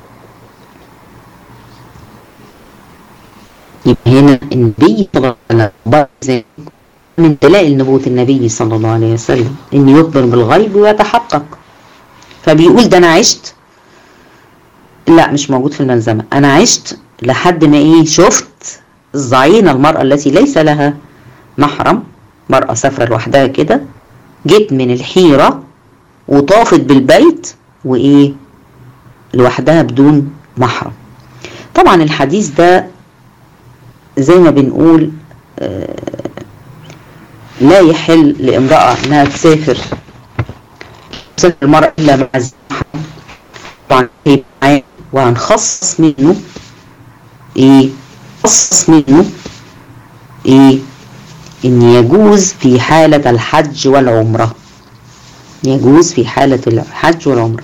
يبقى هنا النبي صلى الله عليه وسلم من دلائل نبوة النبي صلى الله عليه وسلم إن يخبر بالغيب ويتحقق فبيقول ده أنا عشت لا مش موجود في الملزمة أنا عشت لحد ما إيه شفت الزعينة المرأة التي ليس لها محرم مرأة سافرة لوحدها كده جيت من الحيرة وطافت بالبيت وإيه لوحدها بدون محرم طبعا الحديث ده زي ما بنقول آه لا يحل لامرأة انها تسافر تسافر المرأة الا مع طبعا وهنخصص منه ايه خصص منه ايه ان يجوز في حالة الحج والعمرة يجوز في حالة الحج والعمرة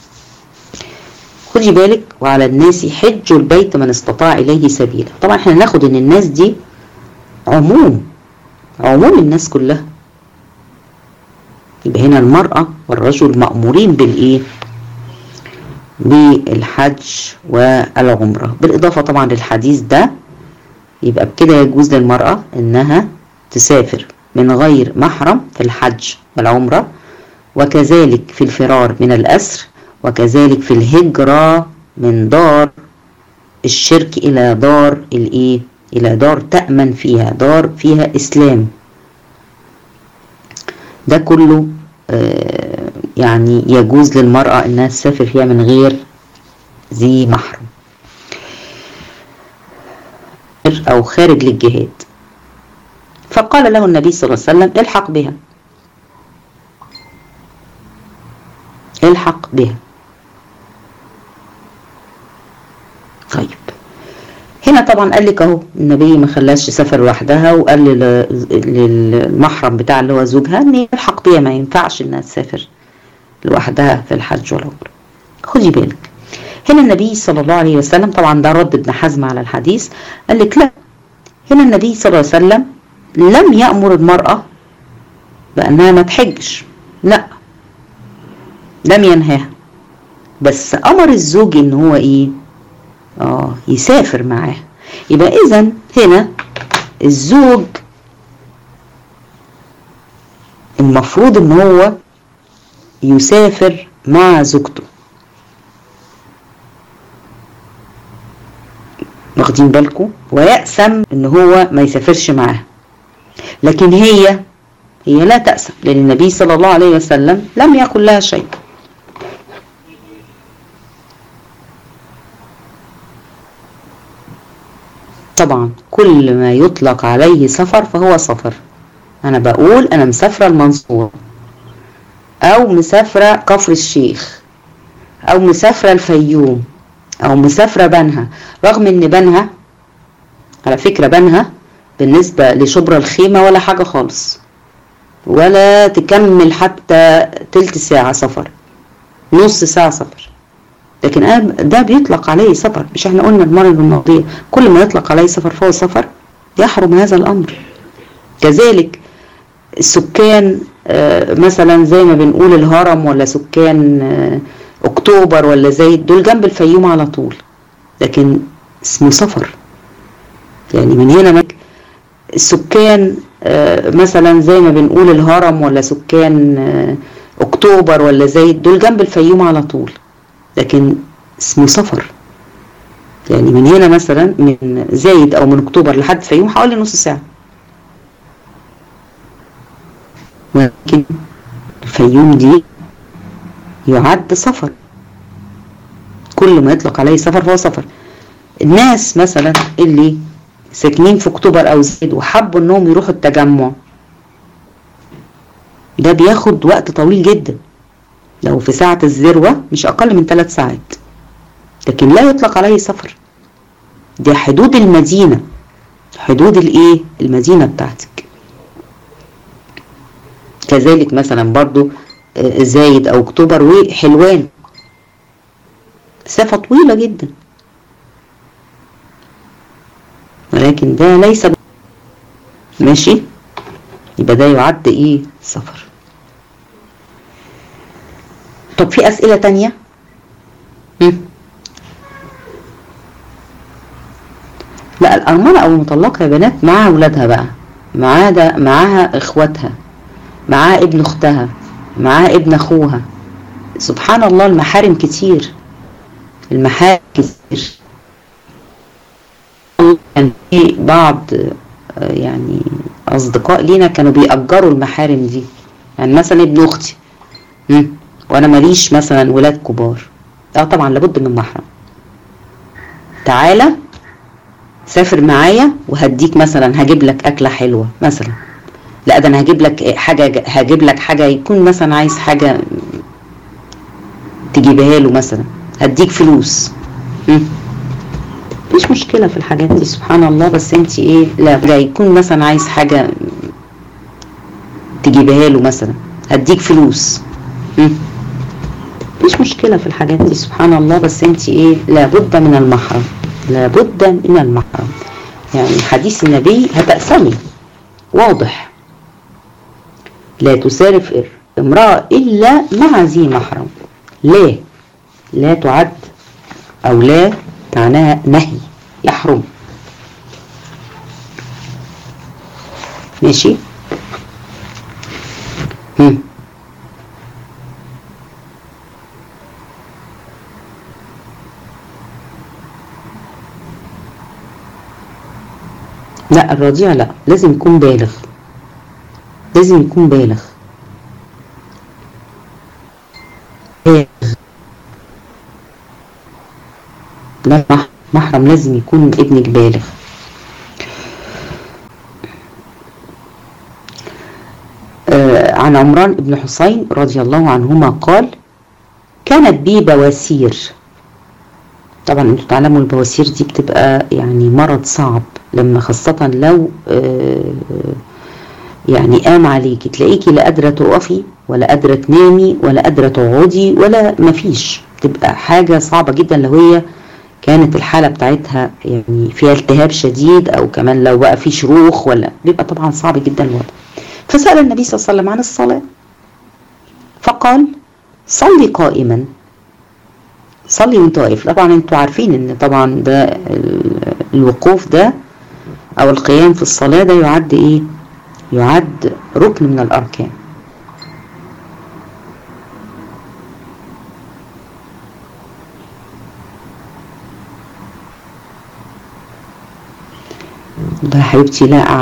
خدي بالك وعلى الناس حجوا البيت من استطاع إليه سبيلا طبعا احنا ناخد ان الناس دي عموم عموم الناس كلها يبقى هنا المرأة والرجل مأمورين بالإيه بالحج والعمرة بالإضافة طبعا للحديث ده يبقى بكده يجوز للمرأة إنها تسافر من غير محرم في الحج والعمرة وكذلك في الفرار من الأسر وكذلك في الهجرة من دار الشرك إلى دار الإيه إلى دار تأمن فيها دار فيها إسلام ده كله آه يعني يجوز للمرأة إنها تسافر فيها من غير ذي محرم أو خارج للجهاد فقال له النبي صلى الله عليه وسلم الحق بها الحق بها طيب هنا طبعا قال لك اهو النبي ما خلاش تسافر لوحدها وقال للمحرم بتاع اللي هو زوجها ان يلحق بيها ما ينفعش انها تسافر لوحدها في الحج والعمره خدي بالك هنا النبي صلى الله عليه وسلم طبعا ده رد ابن حزم على الحديث قال لك لا هنا النبي صلى الله عليه وسلم لم يأمر المرأة بأنها ما تحجش لا لم ينهاها بس أمر الزوج إن هو إيه اه يسافر معاه يبقى اذا هنا الزوج المفروض ان هو يسافر مع زوجته واخدين بالكم ويأسم ان هو ما يسافرش معاها لكن هي هي لا تأسم لأن النبي صلى الله عليه وسلم لم يقل لها شيء طبعا كل ما يطلق عليه سفر فهو سفر انا بقول انا مسافره المنصوره او مسافره كفر الشيخ او مسافره الفيوم او مسافره بنها رغم ان بنها على فكره بنها بالنسبه لشبرا الخيمه ولا حاجه خالص ولا تكمل حتى تلت ساعه سفر نص ساعه سفر لكن ده بيطلق عليه سفر مش احنا قلنا المرة الماضية كل ما يطلق عليه سفر فهو سفر يحرم هذا الأمر كذلك السكان مثلا زي ما بنقول الهرم ولا سكان اكتوبر ولا زايد دول جنب الفيوم على طول لكن اسمه سفر يعني من هنا السكان مثلا زي ما بنقول الهرم ولا سكان اكتوبر ولا زايد دول جنب الفيوم على طول لكن اسمه سفر يعني من هنا مثلا من زايد او من اكتوبر لحد الفيوم حوالي نص ساعه ولكن الفيوم دي يعد سفر كل ما يطلق عليه سفر فهو سفر الناس مثلا اللي ساكنين في اكتوبر او زايد وحبوا انهم يروحوا التجمع ده بياخد وقت طويل جدا لو في ساعة الذروة مش أقل من ثلاث ساعات لكن لا يطلق عليه سفر دي حدود المدينة حدود الايه المدينة بتاعتك كذلك مثلا برضو زايد او اكتوبر وحلوان مسافة طويلة جدا ولكن ده ليس ماشي يبقى ده يعد ايه سفر طب في اسئلة تانية هم؟ لا الأرملة أو المطلقة يا بنات معاها أولادها بقى معاها ده معاها إخواتها معاها ابن أختها معاها ابن أخوها سبحان الله المحارم كتير المحارم كتير كان في بعض يعني أصدقاء لينا كانوا بيأجروا المحارم دي يعني مثلا ابن أختي وأنا ماليش مثلا ولاد كبار اه طبعا لابد من محرم تعالى سافر معايا وهديك مثلا هجيب لك اكله حلوه مثلا لا ده انا هجيب لك حاجه هجيب لك حاجه يكون مثلا عايز حاجه تجيبها له مثلا هديك فلوس مفيش مشكله في الحاجات دي سبحان الله بس انت ايه لا لا يكون مثلا عايز حاجه تجيبها له مثلا هديك فلوس مفيش مشكله في الحاجات دي سبحان الله بس انت ايه لابد من المحرم لابد من المحرم يعني حديث النبي هتأسمي واضح لا تسارف امرأة إلا مع ذي محرم لا لا تعد أو لا معناها نهي يحرم ماشي هم. لا الرضيع لا لازم يكون بالغ لازم يكون بالغ لا محرم لازم يكون ابنك بالغ آه عن عمران بن حسين رضي الله عنهما قال كانت بي بواسير طبعا انتوا تعلموا البواسير دي بتبقى يعني مرض صعب لما خاصة لو يعني قام عليكي تلاقيكي لا قادرة تقفي ولا قادرة تنامي ولا قادرة تقعدي ولا مفيش تبقى حاجة صعبة جدا لو هي كانت الحالة بتاعتها يعني فيها التهاب شديد او كمان لو بقى في شروخ ولا بيبقى طبعا صعب جدا الوضع فسأل النبي صلى الله عليه وسلم عن الصلاة فقال صلي قائما صلي وانت واقف طبعا انتوا عارفين ان طبعا ده الوقوف ده او القيام في الصلاة ده يعد ايه يعد ركن من الاركان ده حبيبتي لا أعلم.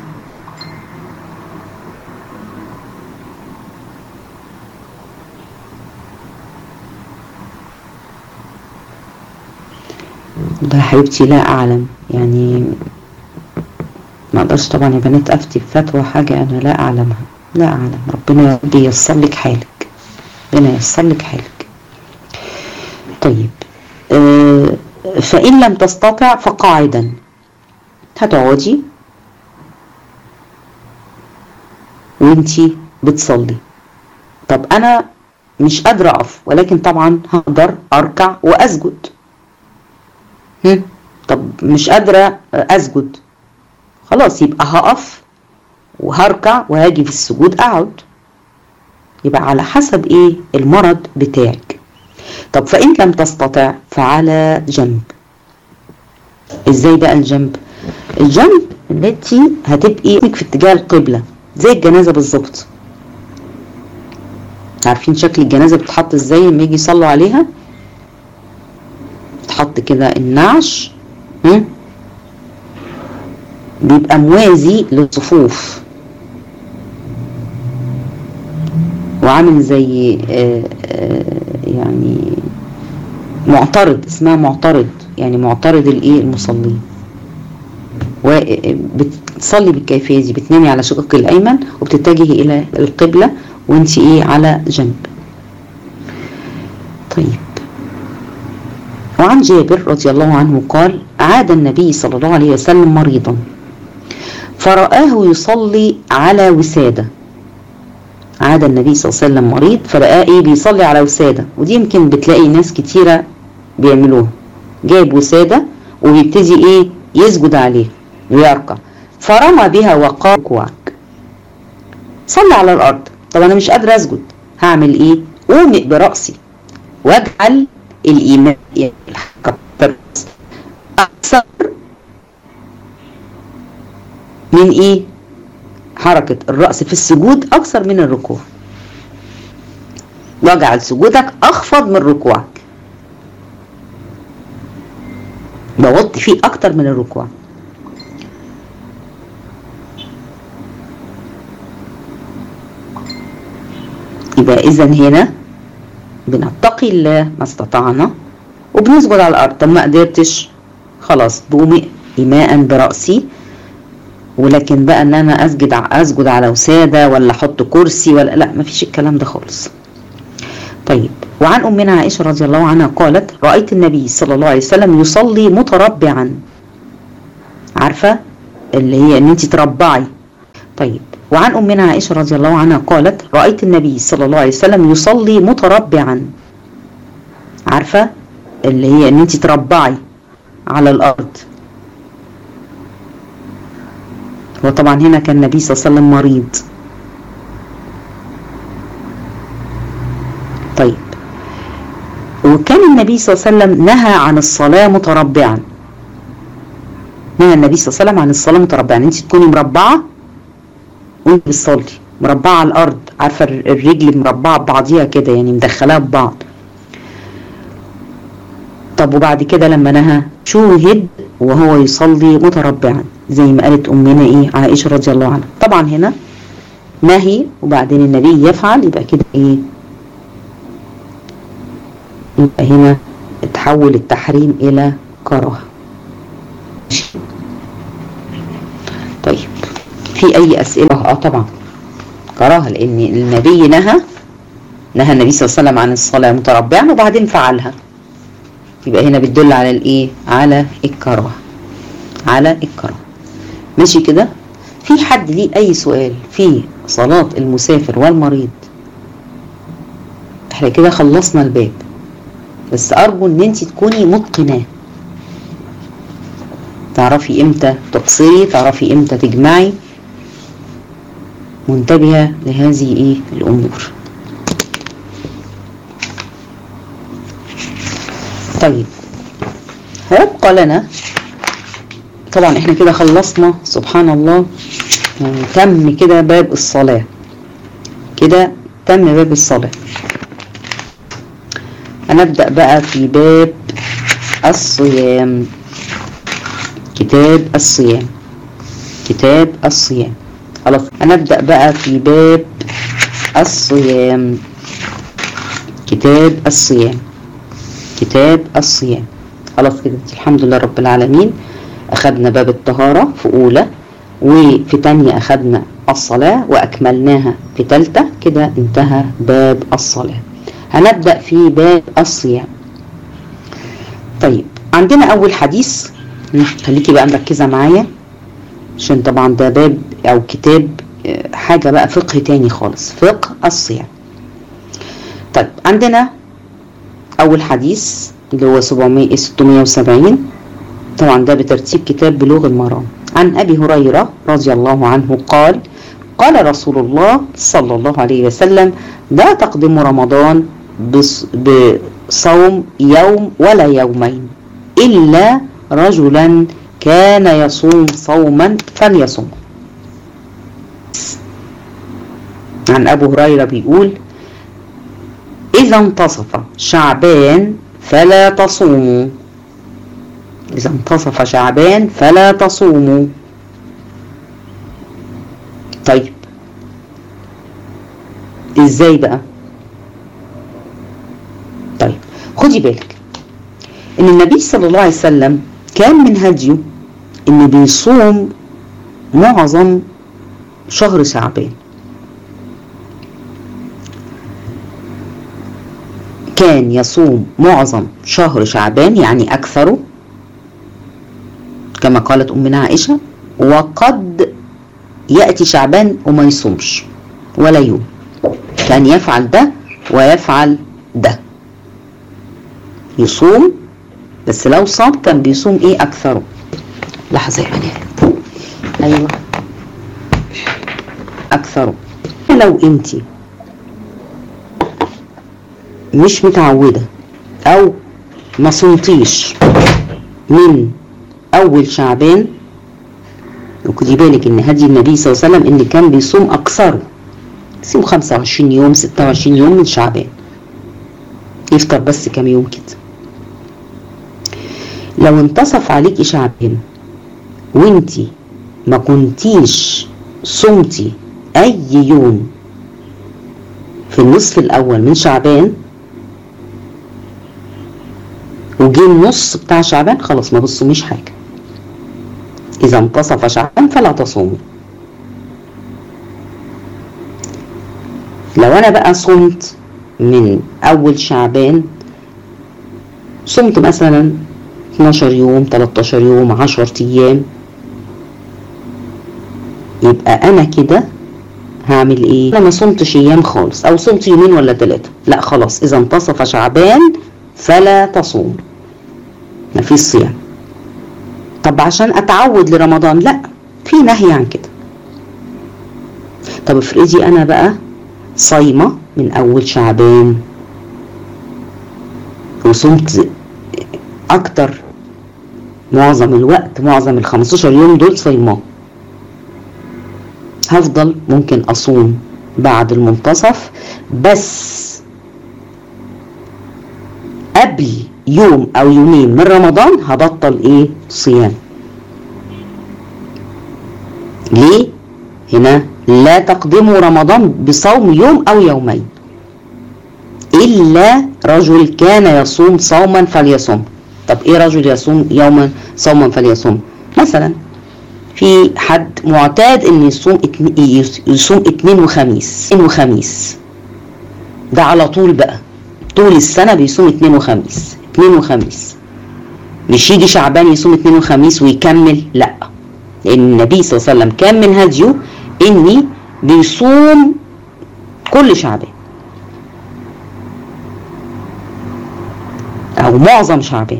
ده حبيبتي لا اعلم يعني ما اقدرش طبعا يا بنات افتي بفتوى حاجه انا لا اعلمها لا اعلم ربنا يا رب ييسر لك حالك ربنا ييسر لك حالك طيب آه فان لم تستطع فقاعدا هتقعدي وانتي بتصلي طب انا مش قادره اقف ولكن طبعا هقدر اركع واسجد هم؟ طب مش قادرة أسجد خلاص يبقى هقف وهركع وهاجي في السجود أقعد يبقى على حسب إيه المرض بتاعك طب فإن لم تستطع فعلى جنب ازاي بقى الجنب الجنب التي هتبقي في اتجاه القبلة زي الجنازة بالظبط عارفين شكل الجنازة بتتحط ازاي لما يجي يصلوا عليها تحط كده النعش م? بيبقى موازي للصفوف وعامل زي آآ آآ يعني معترض اسمها معترض يعني معترض الايه المصلين وبتصلي بالكيفيه دي بتنامي على شقك الايمن وبتتجهي الى القبله وانت ايه على جنب طيب وعن جابر رضي الله عنه قال عاد النبي صلى الله عليه وسلم مريضا فرآه يصلي على وساده عاد النبي صلى الله عليه وسلم مريض فرآه ايه بيصلي على وساده ودي يمكن بتلاقي ناس كتيره بيعملوها جايب وساده وبيبتدي ايه يسجد عليه ويركع فرمى بها وقال كواك صلي على الارض طب انا مش قادره اسجد هعمل ايه اومئ براسي واجعل الايمان اكثر من ايه حركة الرأس في السجود أكثر من الركوع واجعل سجودك أخفض من ركوعك بوطي فيه أكتر من الركوع يبقى إذا هنا بنتقي الله ما استطعنا وبنسجد على الأرض طب ما قدرتش خلاص بقومي إيماء برأسي ولكن بقى ان انا اسجد اسجد على وساده ولا احط كرسي ولا لا ما فيش الكلام ده خالص طيب وعن امنا عائشه رضي الله عنها قالت رايت النبي صلى الله عليه وسلم يصلي متربعا عارفه اللي هي ان انت تربعي طيب وعن امنا عائشه رضي الله عنها قالت رايت النبي صلى الله عليه وسلم يصلي متربعا عارفه اللي هي ان انت تربعي على الارض وطبعا هنا كان النبي صلى الله عليه وسلم مريض طيب وكان النبي صلى الله عليه وسلم نهى عن الصلاة متربعا نهى النبي صلى الله عليه وسلم عن الصلاة متربعا انت تكوني مربعة وانت بتصلي مربعة على الأرض عارفة الرجل مربعة ببعضيها كده يعني مدخلاها ببعض طب وبعد كده لما نهى شوهد وهو يصلي متربعا زي ما قالت امنا ايه عائشه رضي الله عنها طبعا هنا نهي وبعدين النبي يفعل يبقى كده ايه يبقى هنا تحول التحريم الى كراهه طيب في اي اسئله اه طبعا كراهه لان النبي نهى نهى النبي صلى الله عليه وسلم عن الصلاه متربعا وبعدين فعلها يبقى هنا بتدل على الايه على الكراهه على الكراهه ماشي كده في حد ليه اي سؤال في صلاة المسافر والمريض احنا كده خلصنا الباب بس ارجو ان انت تكوني متقناه تعرفي امتى تقصري تعرفي امتى تجمعي منتبهة لهذه ايه الامور طيب هيبقى لنا طبعا احنا كده خلصنا سبحان الله يعني تم كده باب الصلاة كده تم باب الصلاة هنبدأ بقى في باب الصيام كتاب الصيام كتاب الصيام خلاص هنبدأ بقى في باب الصيام كتاب الصيام كتاب الصيام خلاص كده الحمد لله رب العالمين أخذنا باب الطهارة في أولى وفي تانية أخذنا الصلاة وأكملناها في تالتة كده انتهى باب الصلاة هنبدأ في باب الصيام طيب عندنا أول حديث خليكي بقى مركزة معايا عشان طبعا ده باب أو كتاب حاجة بقى فقه تاني خالص فقه الصيام طيب عندنا أول حديث اللي هو 700 670 طبعا ده بترتيب كتاب بلوغ المرام عن أبي هريرة رضي الله عنه قال قال رسول الله صلى الله عليه وسلم لا تقدموا رمضان بصوم يوم ولا يومين إلا رجلا كان يصوم صوما فليصم عن أبو هريرة بيقول إذا انتصف شعبان فلا تصوموا إذا انتصف شعبان فلا تصوموا طيب ازاي بقى طيب خدي بالك ان النبي صلى الله عليه وسلم كان من هديه انه بيصوم معظم شهر شعبان كان يصوم معظم شهر شعبان يعني أكثره كما قالت أمنا عائشة وقد يأتي شعبان وما يصومش ولا يوم كان يفعل ده ويفعل ده يصوم بس لو صام كان بيصوم ايه اكثره لحظه يا بنات ايوه اكثره لو انت مش متعوده او ما صمتيش من اول شعبان وخدي بالك ان هدي النبي صلى الله عليه وسلم ان كان بيصوم اكثره يصوم 25 يوم 26 يوم من شعبان يفطر بس كام يوم كده لو انتصف عليكي شعبان وانتي ما كنتيش صمتي اي يوم في النصف الاول من شعبان وجي النص بتاع شعبان خلاص ما بتصوميش حاجه اذا انتصف شعبان فلا تصوموا لو انا بقى صمت من اول شعبان صمت مثلا 12 يوم 13 يوم 10 ايام يبقى انا كده هعمل ايه انا ما صمتش ايام خالص او صمت يومين ولا ثلاثه لا خلاص اذا انتصف شعبان فلا تصوم مفيش صيام طب عشان اتعود لرمضان لا في نهي عن كده طب افرضي انا بقى صايمه من اول شعبان وصمت اكتر معظم الوقت معظم ال 15 يوم دول صايماه هفضل ممكن اصوم بعد المنتصف بس قبل يوم او يومين من رمضان هبطل ايه صيام ليه هنا لا تقدموا رمضان بصوم يوم او يومين الا رجل كان يصوم صوما فليصوم طب ايه رجل يصوم يوما صوما فليصوم مثلا في حد معتاد ان يصوم اتنين يصوم اتنين وخميس اتنين وخميس ده على طول بقى طول السنه بيصوم اتنين وخميس اتنين وخميس مش يجي شعبان يصوم اتنين وخميس ويكمل لا لان النبي صلى الله عليه وسلم كان من هديه اني بيصوم كل شعبان او معظم شعبان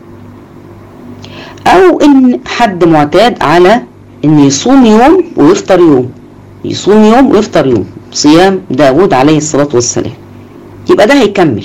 او ان حد معتاد على ان يصوم يوم ويفطر يوم يصوم يوم ويفطر يوم صيام داود عليه الصلاة والسلام يبقى ده هيكمل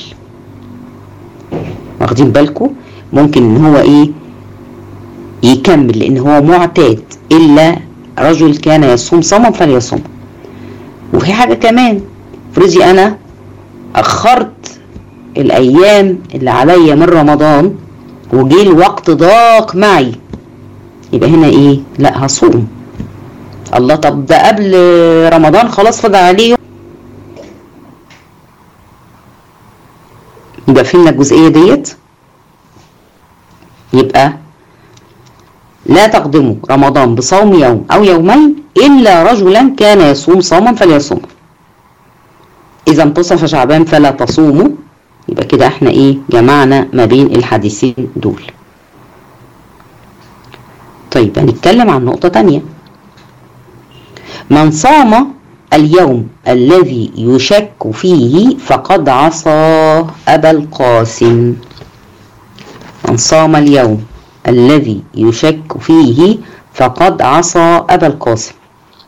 واخدين بالكم ممكن ان هو ايه يكمل لان هو معتاد الا رجل كان يصوم صوما فليصوم وفي حاجة كمان فرضي انا اخرت الايام اللي عليا من رمضان وجي الوقت ضاق معي يبقى هنا ايه لا هصوم الله طب ده قبل رمضان خلاص فضل عليه يبقى فهمنا الجزئيه ديت يبقى لا تقدموا رمضان بصوم يوم او يومين الا رجلا كان يصوم صوما فليصوم اذا انتصف شعبان فلا تصوموا يبقى كده احنا ايه جمعنا ما بين الحديثين دول طيب هنتكلم عن نقطة تانية من صام اليوم الذي يشك فيه فقد عصى أبا القاسم من صام اليوم الذي يشك فيه فقد عصى أبا القاسم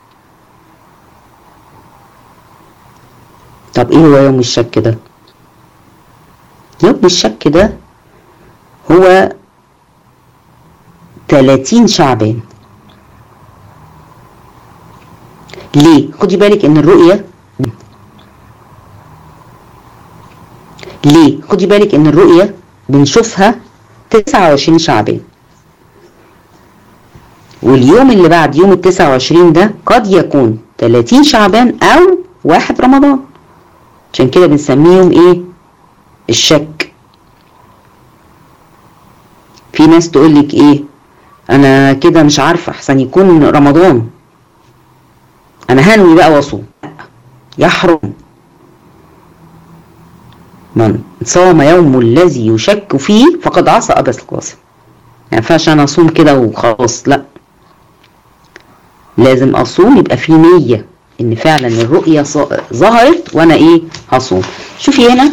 طب ايه هو يوم الشك ده يوم الشك ده هو 30 شعبان ليه خدي بالك ان الرؤية ليه خدي بالك ان الرؤية بنشوفها 29 شعبان واليوم اللي بعد يوم ال 29 ده قد يكون 30 شعبان او واحد رمضان عشان كده بنسميهم ايه الشك في ناس تقول لك ايه انا كده مش عارفه احسن يكون رمضان انا هنوي بقى واصوم يحرم من صام يوم الذي يشك فيه فقد عصى ابا القاسم ما ينفعش انا اصوم كده وخلاص لا لازم اصوم يبقى في نيه ان فعلا الرؤيه ظهرت وانا ايه هصوم شوفي هنا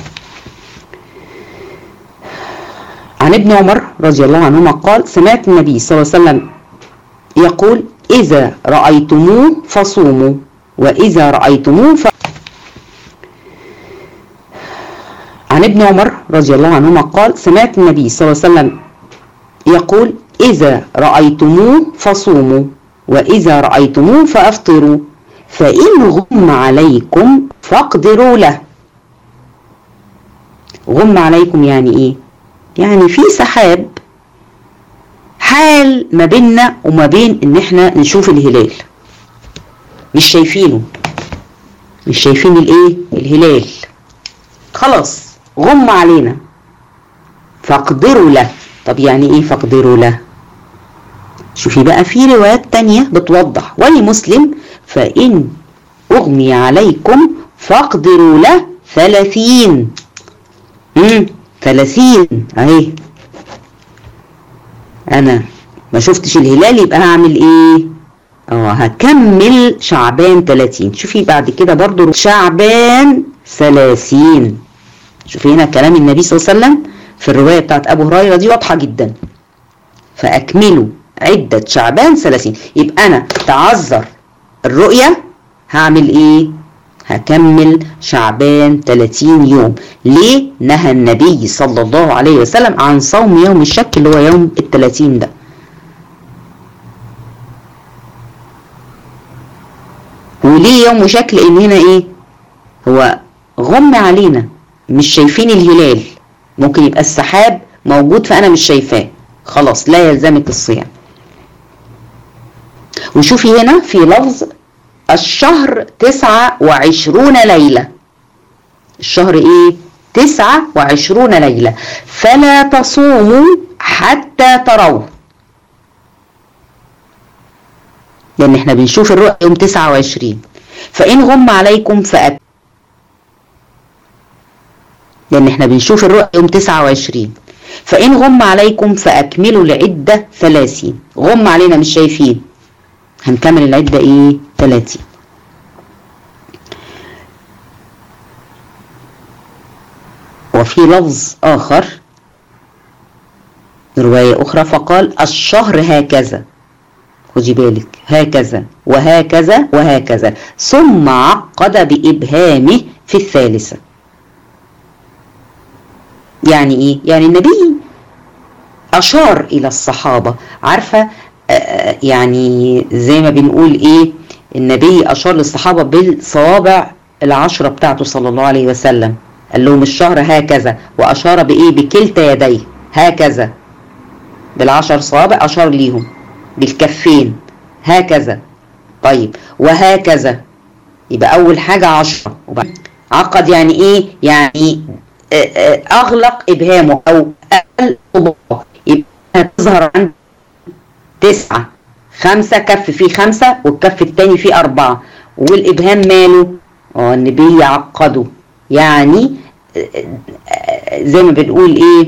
عن ابن عمر رضي الله عنهما قال سمعت النبي صلى الله عليه وسلم يقول إذا رأيتموه فصوموا وإذا رأيتموه ف... عن ابن عمر رضي الله عنهما قال سمعت النبي صلى الله عليه وسلم يقول إذا رأيتموه فصوموا وإذا رأيتموه فأفطروا فإن غم عليكم فاقدروا له غم عليكم يعني إيه؟ يعني في سحاب حال ما بيننا وما بين ان احنا نشوف الهلال مش شايفينه مش شايفين الايه الهلال خلاص غم علينا فاقدروا له طب يعني ايه فاقدروا له شوفي بقى في روايات تانية بتوضح ولمسلم فإن أغمي عليكم فاقدروا له ثلاثين امم ثلاثين اهي انا ما شفتش الهلال يبقى هعمل ايه اه هكمل شعبان 30 شوفي بعد كده برضو شعبان 30 شوفي هنا كلام النبي صلى الله عليه وسلم في الرواية بتاعت ابو هريرة دي واضحة جدا فاكملوا عدة شعبان 30 يبقى انا تعذر الرؤية هعمل ايه هكمل شعبان 30 يوم ليه نهى النبي صلى الله عليه وسلم عن صوم يوم الشك اللي هو يوم ال 30 ده وليه يوم شك لان هنا ايه هو غم علينا مش شايفين الهلال ممكن يبقى السحاب موجود فانا مش شايفاه خلاص لا يلزمك الصيام وشوفي هنا في لفظ الشهر تسعة وعشرون ليلة الشهر ايه تسعة وعشرون ليلة فلا تصوموا حتى تروه لان احنا بنشوف الرؤيا يوم تسعة وعشرين فان غم عليكم فأك لان احنا بنشوف الرؤيا يوم تسعة وعشرين فان غم عليكم فاكملوا العدة ثلاثين غم علينا مش شايفين هنكمل العدة ايه 30 وفي لفظ آخر رواية أخرى فقال الشهر هكذا خدي بالك هكذا وهكذا وهكذا ثم عقد بإبهامه في الثالثة يعني إيه؟ يعني النبي أشار إلى الصحابة عارفة يعني زي ما بنقول ايه النبي اشار للصحابه بالصوابع العشره بتاعته صلى الله عليه وسلم قال لهم الشهر هكذا واشار بايه بكلتا يديه هكذا بالعشر صوابع اشار ليهم بالكفين هكذا طيب وهكذا يبقى اول حاجه عشره عقد يعني ايه يعني اغلق ابهامه او اقل يبقى تظهر عند تسعة خمسة كف فيه خمسة والكف التاني فيه أربعة والإبهام ماله؟ اه النبي عقده يعني زي ما بنقول إيه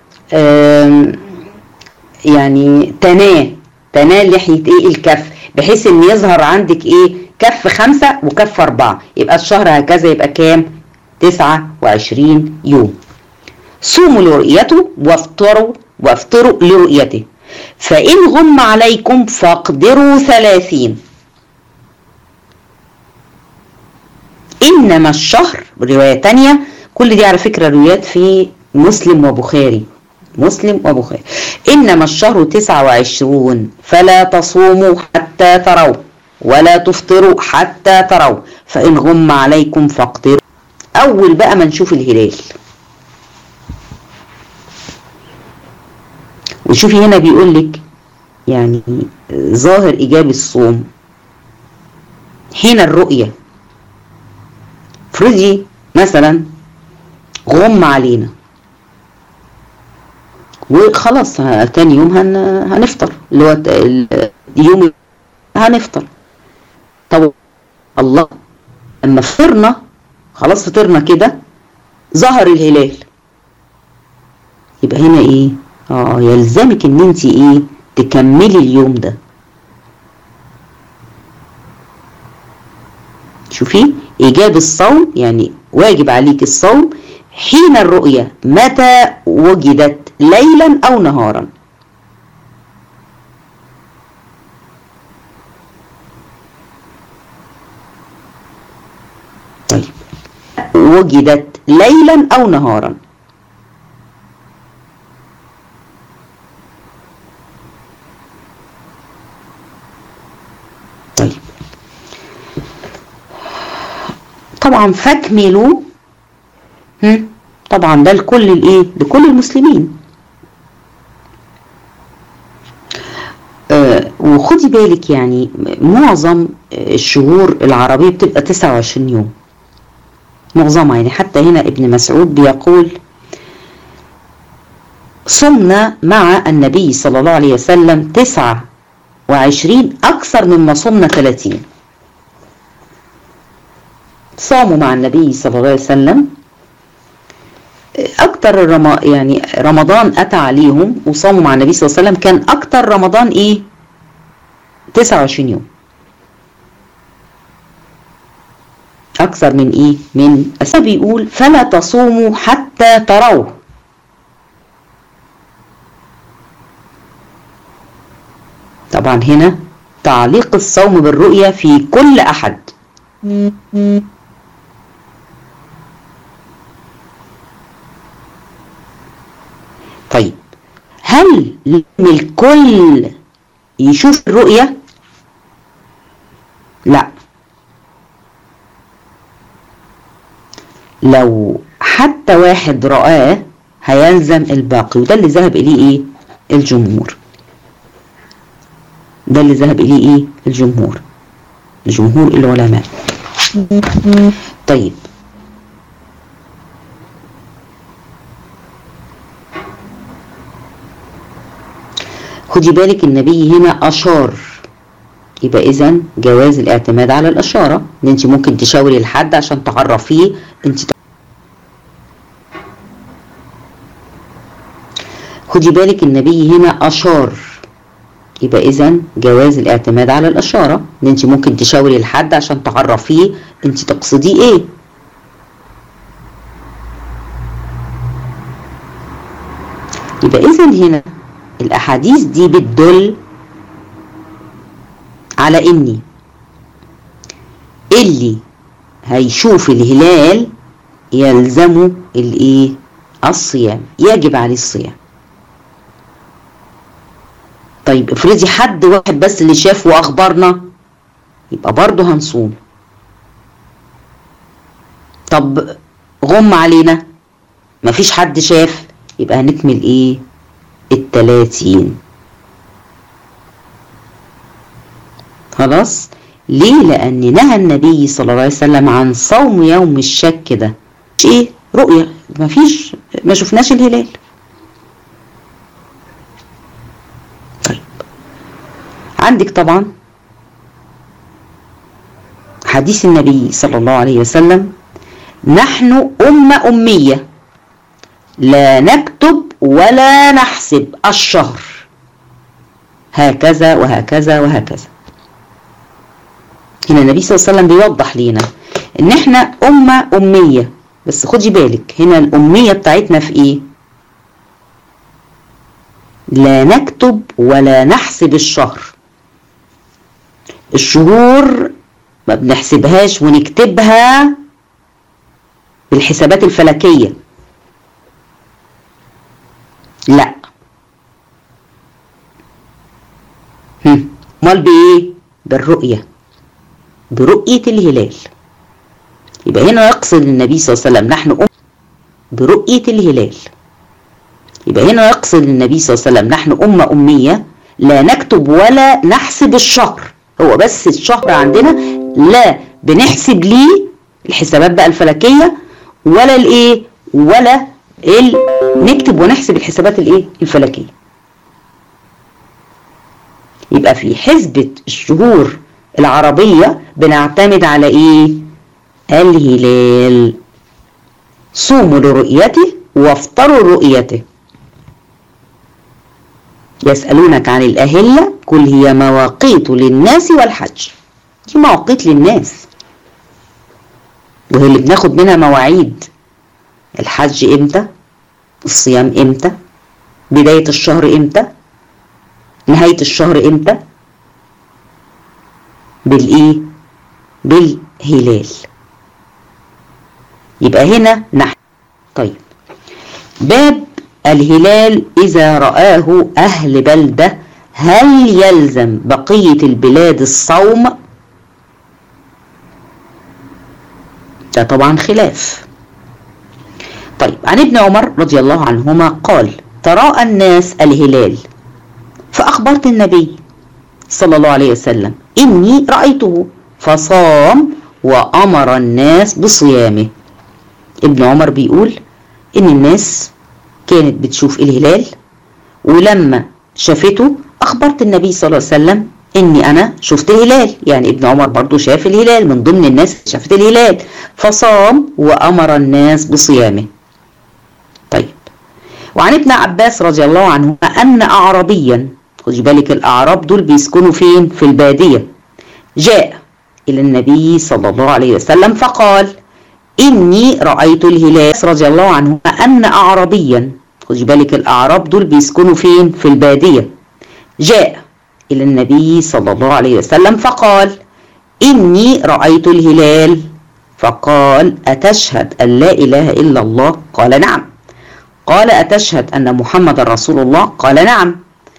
يعني تناه تناه لحية إيه الكف بحيث إن يظهر عندك إيه كف خمسة وكف أربعة يبقى الشهر هكذا يبقى كام؟ تسعة وعشرين يوم صوموا لرؤيته وافطروا وافطروا لرؤيته فإن غم عليكم فاقدروا ثلاثين إنما الشهر رواية تانية كل دي على فكرة روايات في مسلم وبخاري مسلم وبخاري إنما الشهر تسعة وعشرون فلا تصوموا حتى تروا ولا تفطروا حتى تروا فإن غم عليكم فاقدروا أول بقى ما نشوف الهلال وشوفي هنا بيقول لك يعني ظاهر إيجاب الصوم حين الرؤية افرضي مثلا غم علينا وخلاص تاني يوم هن هنفطر اللي هو يوم هنفطر طب الله اما فطرنا خلاص فطرنا كده ظهر الهلال يبقى هنا ايه اه يلزمك ان انت ايه تكملي اليوم ده شوفي ايجاب الصوم يعني واجب عليك الصوم حين الرؤية متى وجدت ليلا او نهارا طيب وجدت ليلا او نهارا طيب طبعا فاكملوا هم؟ طبعا ده لكل الايه لكل المسلمين آه وخدي بالك يعني معظم الشهور العربية بتبقى 29 يوم معظمها يعني حتى هنا ابن مسعود بيقول صمنا مع النبي صلى الله عليه وسلم تسعة وعشرين أكثر مما صمنا ثلاثين صاموا مع النبي صلى الله عليه وسلم أكتر الرم... يعني رمضان أتى عليهم وصاموا مع النبي صلى الله عليه وسلم كان أكتر رمضان إيه 29 يوم أكثر من إيه من أسا بيقول فلا تصوموا حتى تروه طبعا هنا تعليق الصوم بالرؤية في كل أحد طيب هل الكل يشوف الرؤية لا لو حتى واحد رآه هيلزم الباقي وده اللي ذهب إليه إيه الجمهور ده اللي ذهب إليه إيه الجمهور جمهور العلماء طيب خدي بالك النبي هنا أشار يبقى إذا جواز الاعتماد على الإشارة إن أنت ممكن تشاوري لحد عشان تعرفيه أنت خدي بالك النبي هنا أشار يبقى إذا جواز الاعتماد على الإشارة إن أنت ممكن تشاوري لحد عشان تعرفيه أنت تقصدي إيه يبقى إذا هنا الأحاديث دي بتدل على إني اللي هيشوف الهلال يلزمه الإيه الصيام يجب عليه الصيام طيب افرضي حد واحد بس اللي شاف واخبرنا يبقى برضه هنصوم طب غم علينا مفيش حد شاف يبقى هنكمل ايه التلاتين خلاص ليه لان نهى النبي صلى الله عليه وسلم عن صوم يوم الشك ده مش ايه رؤية مفيش ما شفناش الهلال طيب عندك طبعا حديث النبي صلى الله عليه وسلم نحن أمة أمية لا نكتب ولا نحسب الشهر هكذا وهكذا وهكذا هنا النبي صلى الله عليه وسلم بيوضح لينا ان احنا أمة أمية بس خدي بالك هنا الأمية بتاعتنا في ايه لا نكتب ولا نحسب الشهر الشهور ما بنحسبهاش ونكتبها بالحسابات الفلكية لا هم. امال بايه بالرؤية برؤية الهلال يبقى هنا يقصد النبي صلى الله عليه وسلم نحن أم برؤية الهلال يبقى هنا يقصد النبي صلى الله عليه وسلم نحن أمة أمية لا نكتب ولا نحسب الشهر هو بس الشهر عندنا لا بنحسب ليه الحسابات بقى الفلكية ولا الايه ولا ال... نكتب ونحسب الحسابات الايه الفلكية يبقى في حسبة الشهور العربية بنعتمد على ايه الهلال صوموا لرؤيته وافطروا لرؤيته يسألونك عن الأهلة قل هي مواقيت للناس والحج دي مواقيت للناس وهي اللي بناخد منها مواعيد الحج امتى الصيام امتى بداية الشهر امتى نهاية الشهر امتى بالايه بالهلال يبقى هنا نحن طيب باب الهلال إذا رآه أهل بلدة هل يلزم بقية البلاد الصوم؟ ده طبعا خلاف طيب عن ابن عمر رضي الله عنهما قال تراءى الناس الهلال فأخبرت النبي صلى الله عليه وسلم إني رأيته فصام وأمر الناس بصيامه ابن عمر بيقول إن الناس كانت بتشوف الهلال ولما شافته أخبرت النبي صلى الله عليه وسلم إني أنا شفت الهلال يعني ابن عمر برضو شاف الهلال من ضمن الناس شافت الهلال فصام وأمر الناس بصيامه طيب وعن ابن عباس رضي الله عنه أن أعربيا خدي بالك الأعراب دول بيسكنوا فين في البادية جاء إلى النبي صلى الله عليه وسلم فقال إني رأيت الهلال رضي الله عنه أن أعربيا خدي بالك الأعراب دول بيسكنوا فين في البادية جاء إلى النبي صلى الله عليه وسلم فقال إني رأيت الهلال فقال أتشهد أن لا إله إلا الله قال نعم قال أتشهد أن محمد رسول الله قال نعم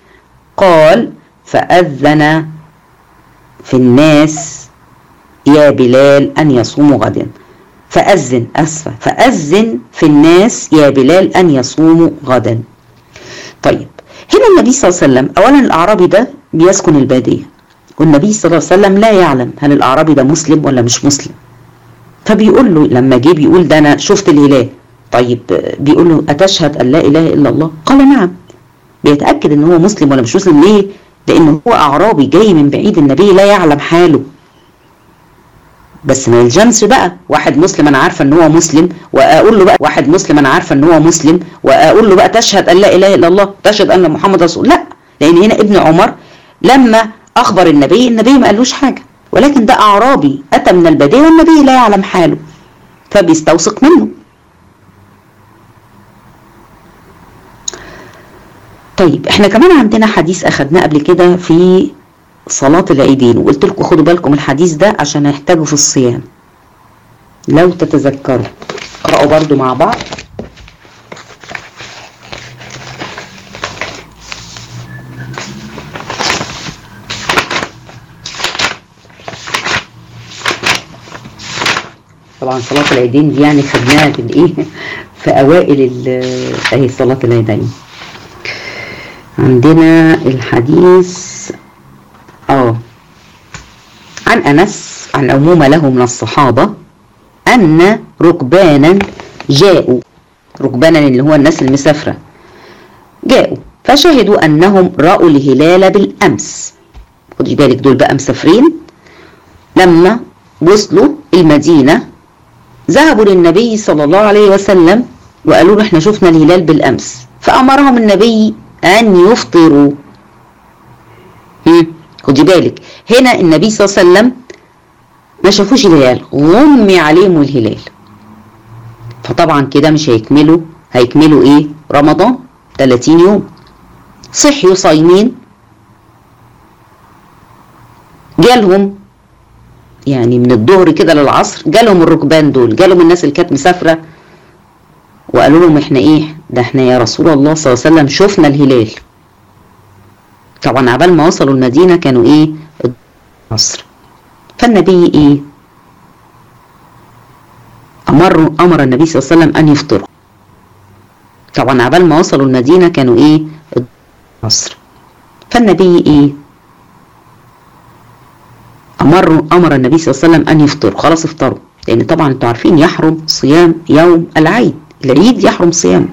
قال فأذن في الناس يا بلال أن يصوموا غدا فأذن أسفة فأذن في الناس يا بلال أن يصوموا غدا طيب هنا النبي صلى الله عليه وسلم أولا الأعرابي ده بيسكن البادية والنبي صلى الله عليه وسلم لا يعلم هل الأعرابي ده مسلم ولا مش مسلم فبيقول له لما جه بيقول ده أنا شفت الهلال طيب بيقول له أتشهد أن لا إله إلا الله قال نعم بيتأكد إن هو مسلم ولا مش مسلم ليه لأنه هو أعرابي جاي من بعيد النبي لا يعلم حاله بس ما يلزمش بقى واحد مسلم انا عارفه ان هو مسلم واقول له بقى واحد مسلم انا عارفه ان هو مسلم واقول له بقى تشهد ان لا اله الا الله تشهد ان محمد رسول لا لان هنا ابن عمر لما اخبر النبي النبي ما قالوش حاجه ولكن ده اعرابي اتى من البديه والنبي لا يعلم حاله فبيستوثق منه طيب احنا كمان عندنا حديث اخدناه قبل كده في صلاة العيدين وقلت لكم خدوا بالكم الحديث ده عشان هيحتاجوا في الصيام لو تتذكروا اقرأوا برضو مع بعض طبعا صلاة العيدين دي يعني خدناها في الايه في اوائل اهي صلاة العيدين عندنا الحديث اه عن انس عن عمومه له من الصحابه ان ركبانا جاءوا ركبانا اللي هو الناس المسافره جاءوا فشهدوا انهم راوا الهلال بالامس خدي بالك دول بقى مسافرين لما وصلوا المدينه ذهبوا للنبي صلى الله عليه وسلم وقالوا له احنا شفنا الهلال بالامس فامرهم النبي ان يفطروا خدي بالك هنا النبي صلى الله عليه وسلم ما شافوش الهلال غمي عليهم الهلال فطبعا كده مش هيكملوا هيكملوا ايه رمضان 30 يوم صحيوا صايمين جالهم يعني من الظهر كده للعصر جالهم الركبان دول جالهم الناس اللي كانت مسافره وقالوا لهم احنا ايه ده احنا يا رسول الله صلى الله عليه وسلم شفنا الهلال طبعا عبال ما وصلوا المدينه كانوا ايه مصر فالنبي ايه امر امر النبي صلى الله عليه وسلم ان يفطروا طبعا عبال ما وصلوا المدينه كانوا ايه مصر فالنبي ايه امر امر النبي صلى الله عليه وسلم ان يفطروا خلاص افطروا لان طبعا انتوا عارفين يحرم صيام يوم العيد العيد يحرم صيام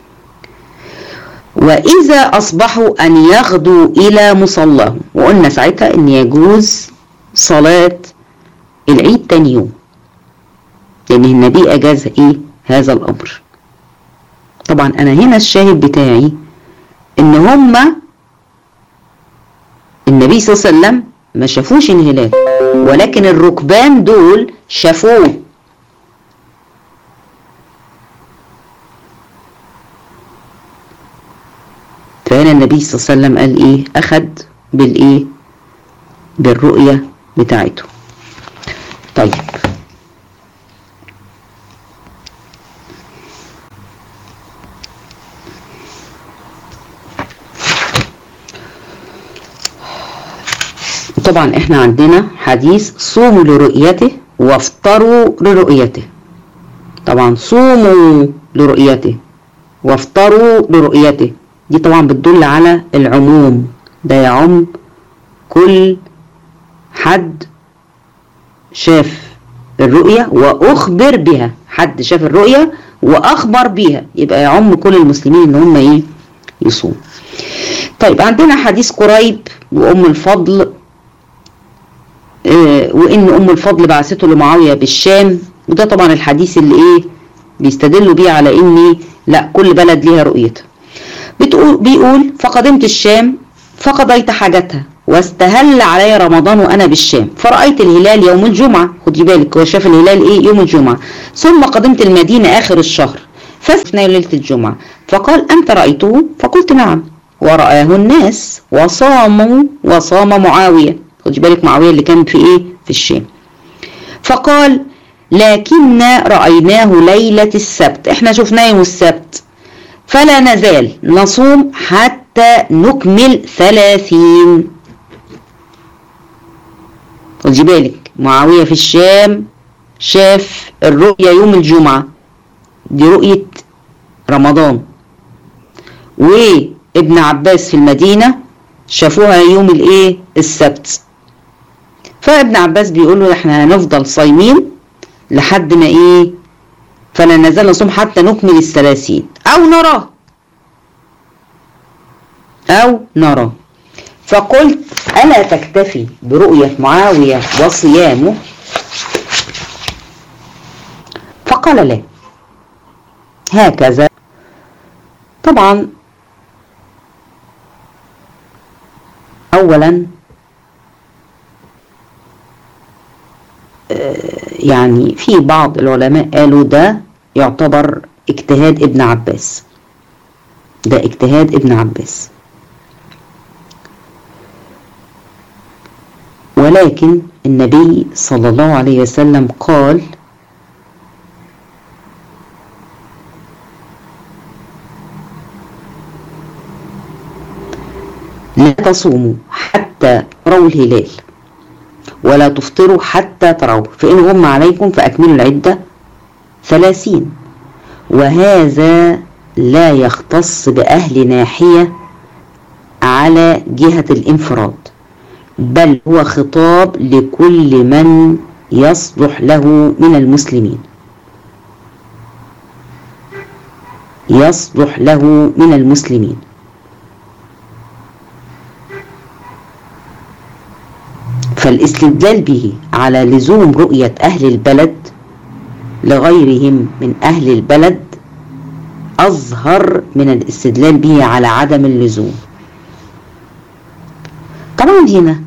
وإذا أصبحوا أن يغدوا إلى مصلاهم وقلنا ساعتها أن يجوز صلاة العيد تاني يوم لأن النبي أجاز إيه هذا الأمر طبعا أنا هنا الشاهد بتاعي إن هما النبي صلى الله عليه وسلم ما شافوش الهلال ولكن الركبان دول شافوه فهنا النبي صلى الله عليه وسلم قال ايه اخد بالايه بالرؤية بتاعته طيب طبعا احنا عندنا حديث صوموا لرؤيته وافطروا لرؤيته طبعا صوموا لرؤيته وافطروا لرؤيته دي طبعا بتدل على العموم ده يعم كل حد شاف الرؤية وأخبر بها حد شاف الرؤية وأخبر بيها يبقى يعم كل المسلمين إن هم إيه يصوم طيب عندنا حديث قريب وأم الفضل آه وإن أم الفضل بعثته لمعاوية بالشام وده طبعا الحديث اللي إيه بيستدلوا بيه على إن لا كل بلد ليها رؤيتها بتقول بيقول فقدمت الشام فقضيت حاجتها واستهل علي رمضان وانا بالشام فرأيت الهلال يوم الجمعة خدي بالك هو شاف الهلال ايه يوم الجمعة ثم قدمت المدينة اخر الشهر فسفنا ليلة الجمعة فقال انت رأيته فقلت نعم ورآه الناس وصاموا وصام معاوية خدي بالك معاوية اللي كان في ايه في الشام فقال لكن رأيناه ليلة السبت احنا شفناه يوم السبت فلا نزال نصوم حتى نكمل ثلاثين خدي بالك معاوية في الشام شاف الرؤية يوم الجمعة دي رؤية رمضان وابن عباس في المدينة شافوها يوم الايه السبت فابن عباس بيقول له احنا هنفضل صايمين لحد ما ايه فلا نزال نصوم حتى نكمل الثلاثين أو نراه أو نراه فقلت ألا تكتفي برؤية معاوية وصيامه فقال لا هكذا طبعا أولا يعني في بعض العلماء قالوا ده يعتبر اجتهاد ابن عباس ده اجتهاد ابن عباس ولكن النبي صلى الله عليه وسلم قال لا تصوموا حتى تروا الهلال ولا تفطروا حتى تروا فإن غم عليكم فأكملوا العدة ثلاثين وهذا لا يختص بأهل ناحية على جهة الانفراد بل هو خطاب لكل من يصلح له من المسلمين يصلح له من المسلمين فالاستدلال به على لزوم رؤية أهل البلد لغيرهم من أهل البلد أظهر من الاستدلال به على عدم اللزوم طبعا هنا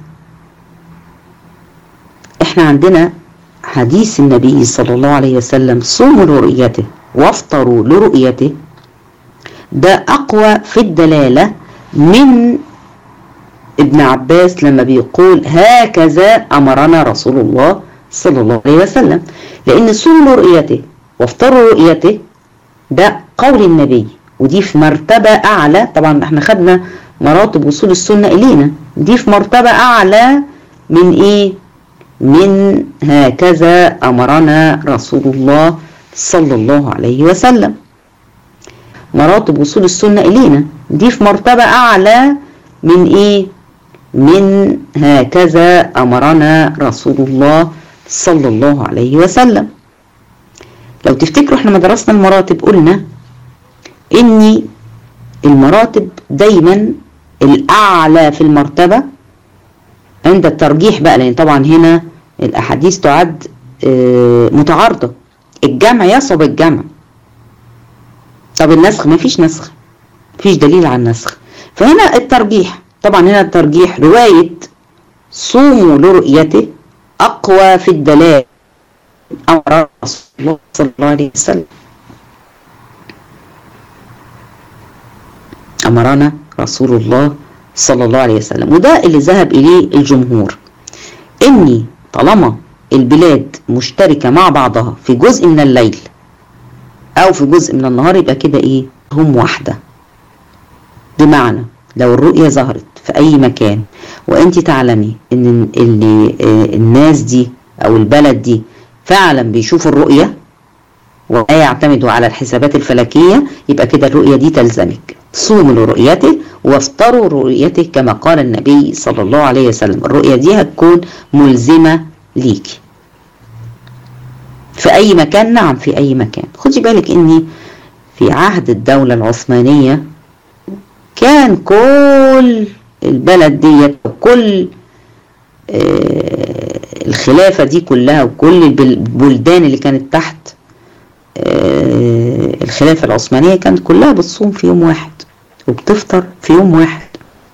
احنا عندنا حديث النبي صلى الله عليه وسلم صوموا لرؤيته وافطروا لرؤيته ده أقوى في الدلالة من ابن عباس لما بيقول هكذا أمرنا رسول الله صلى الله عليه وسلم لأن صوموا رؤيته وافطروا رؤيته ده قول النبي ودي في مرتبة أعلى طبعا احنا خدنا مراتب وصول السنة إلينا دي في مرتبة أعلى من إيه من هكذا أمرنا رسول الله صلى الله عليه وسلم مراتب وصول السنة إلينا دي في مرتبة أعلى من إيه من هكذا أمرنا رسول الله صلى الله عليه وسلم لو تفتكروا احنا ما درسنا المراتب قلنا ان المراتب دايما الاعلى في المرتبة عند الترجيح بقى لان طبعا هنا الاحاديث تعد متعارضة الجمع يصب الجمع طب النسخ ما فيش نسخ فيش دليل على النسخ فهنا الترجيح طبعا هنا الترجيح رواية صوموا لرؤيته أقوى في الدلال أمر رسول الله صلى الله عليه وسلم أمرنا رسول الله صلى الله عليه وسلم وده اللي ذهب إليه الجمهور إني طالما البلاد مشتركة مع بعضها في جزء من الليل أو في جزء من النهار يبقى كده إيه هم واحدة بمعنى لو الرؤية ظهرت في أي مكان وأنت تعلمي إن اللي الناس دي أو البلد دي فعلا بيشوفوا الرؤية ولا يعتمدوا على الحسابات الفلكية يبقى كده الرؤية دي تلزمك صوموا لرؤيته وافطروا رؤيته كما قال النبي صلى الله عليه وسلم الرؤية دي هتكون ملزمة ليكي في أي مكان نعم في أي مكان خدي بالك إني في عهد الدولة العثمانية كان كل البلد ديت وكل آه الخلافة دي كلها وكل البلدان اللي كانت تحت آه الخلافة العثمانية كانت كلها بتصوم في يوم واحد وبتفطر في يوم واحد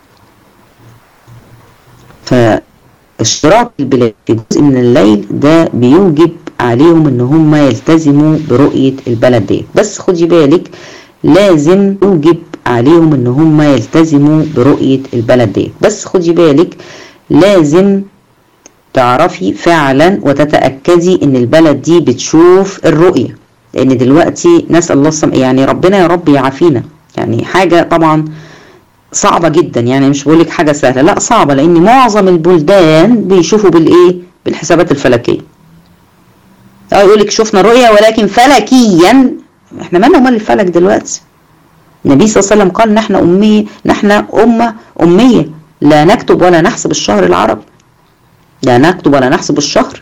فاشتراك البلاد في جزء من الليل ده بيوجب عليهم ان هم يلتزموا برؤية البلد ديت بس خدي بالك لازم يوجب عليهم ان هم يلتزموا برؤية البلد ديت بس خدي بالك لازم تعرفي فعلا وتتأكدي ان البلد دي بتشوف الرؤية لان دلوقتي نسأل الله السم... يعني ربنا يا رب يعافينا يعني حاجة طبعا صعبة جدا يعني مش بقولك حاجة سهلة لا صعبة لان معظم البلدان بيشوفوا بالايه بالحسابات الفلكية اه يقولك شفنا رؤية ولكن فلكيا احنا مالنا ومال الفلك دلوقتي النبي صلى الله عليه وسلم قال نحن أمية نحن أمة أمية لا نكتب ولا نحسب الشهر العربي لا نكتب ولا نحسب الشهر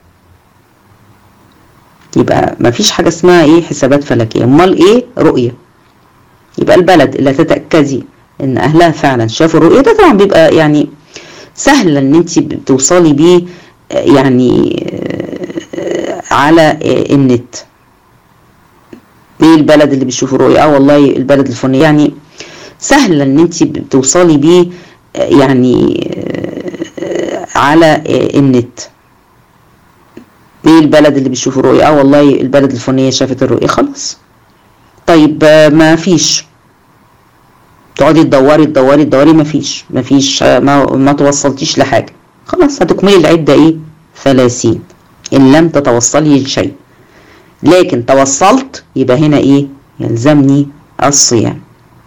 يبقى ما فيش حاجة اسمها ايه حسابات فلكية امال ايه رؤية يبقى البلد اللي تتأكدي ان اهلها فعلا شافوا الرؤية ده طبعا بيبقى يعني سهل ان انت بتوصلي بيه يعني على النت ايه البلد اللي بيشوف الرؤية اه والله البلد الفلانية يعني سهل ان انت بتوصلي بيه يعني على النت ايه البلد اللي بيشوف الرؤية اه والله البلد الفلانية شافت الرؤية خلاص طيب ما فيش تقعدي تدوري تدوري تدوري ما فيش ما فيش ما, ما توصلتيش لحاجة خلاص هتكملي العدة ايه ثلاثين ان لم تتوصلي لشيء لكن توصلت يبقى هنا ايه يلزمني الصيام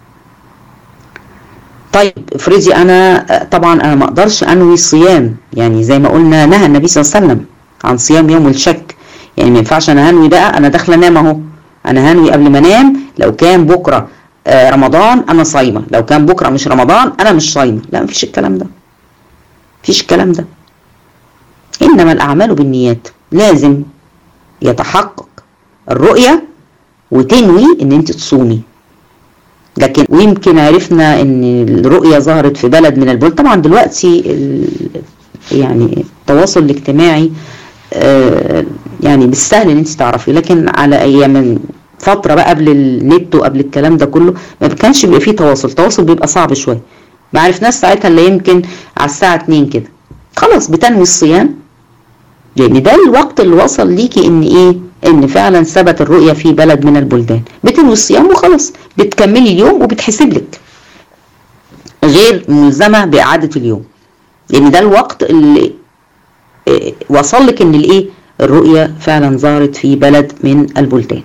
طيب افرضي انا طبعا انا ما اقدرش انوي الصيام يعني زي ما قلنا نهى النبي صلى الله عليه وسلم عن صيام يوم الشك يعني ما ينفعش انا هنوي بقى انا داخله انام اهو انا هنوي قبل ما انام لو كان بكره آه رمضان انا صايمه لو كان بكره مش رمضان انا مش صايمه لا مفيش الكلام ده مفيش الكلام ده انما الاعمال بالنيات لازم يتحقق الرؤية وتنوي ان انت تصومي لكن ويمكن عرفنا ان الرؤية ظهرت في بلد من البلد طبعا دلوقتي يعني التواصل الاجتماعي يعني بالسهل ان انت تعرفي لكن على ايام فترة بقى قبل النت وقبل الكلام ده كله ما كانش بيبقى فيه تواصل التواصل بيبقى صعب شوية ما عرفناش ساعتها الا يمكن على الساعة 2 كده خلاص بتنوي الصيام لان ده الوقت اللي وصل ليكي ان ايه ان فعلا ثبت الرؤية في بلد من البلدان بتنوي الصيام وخلاص بتكملي اليوم وبتحسب لك غير ملزمة بإعادة اليوم لان ده الوقت اللي إيه وصل لك ان الايه الرؤية فعلا ظهرت في بلد من البلدان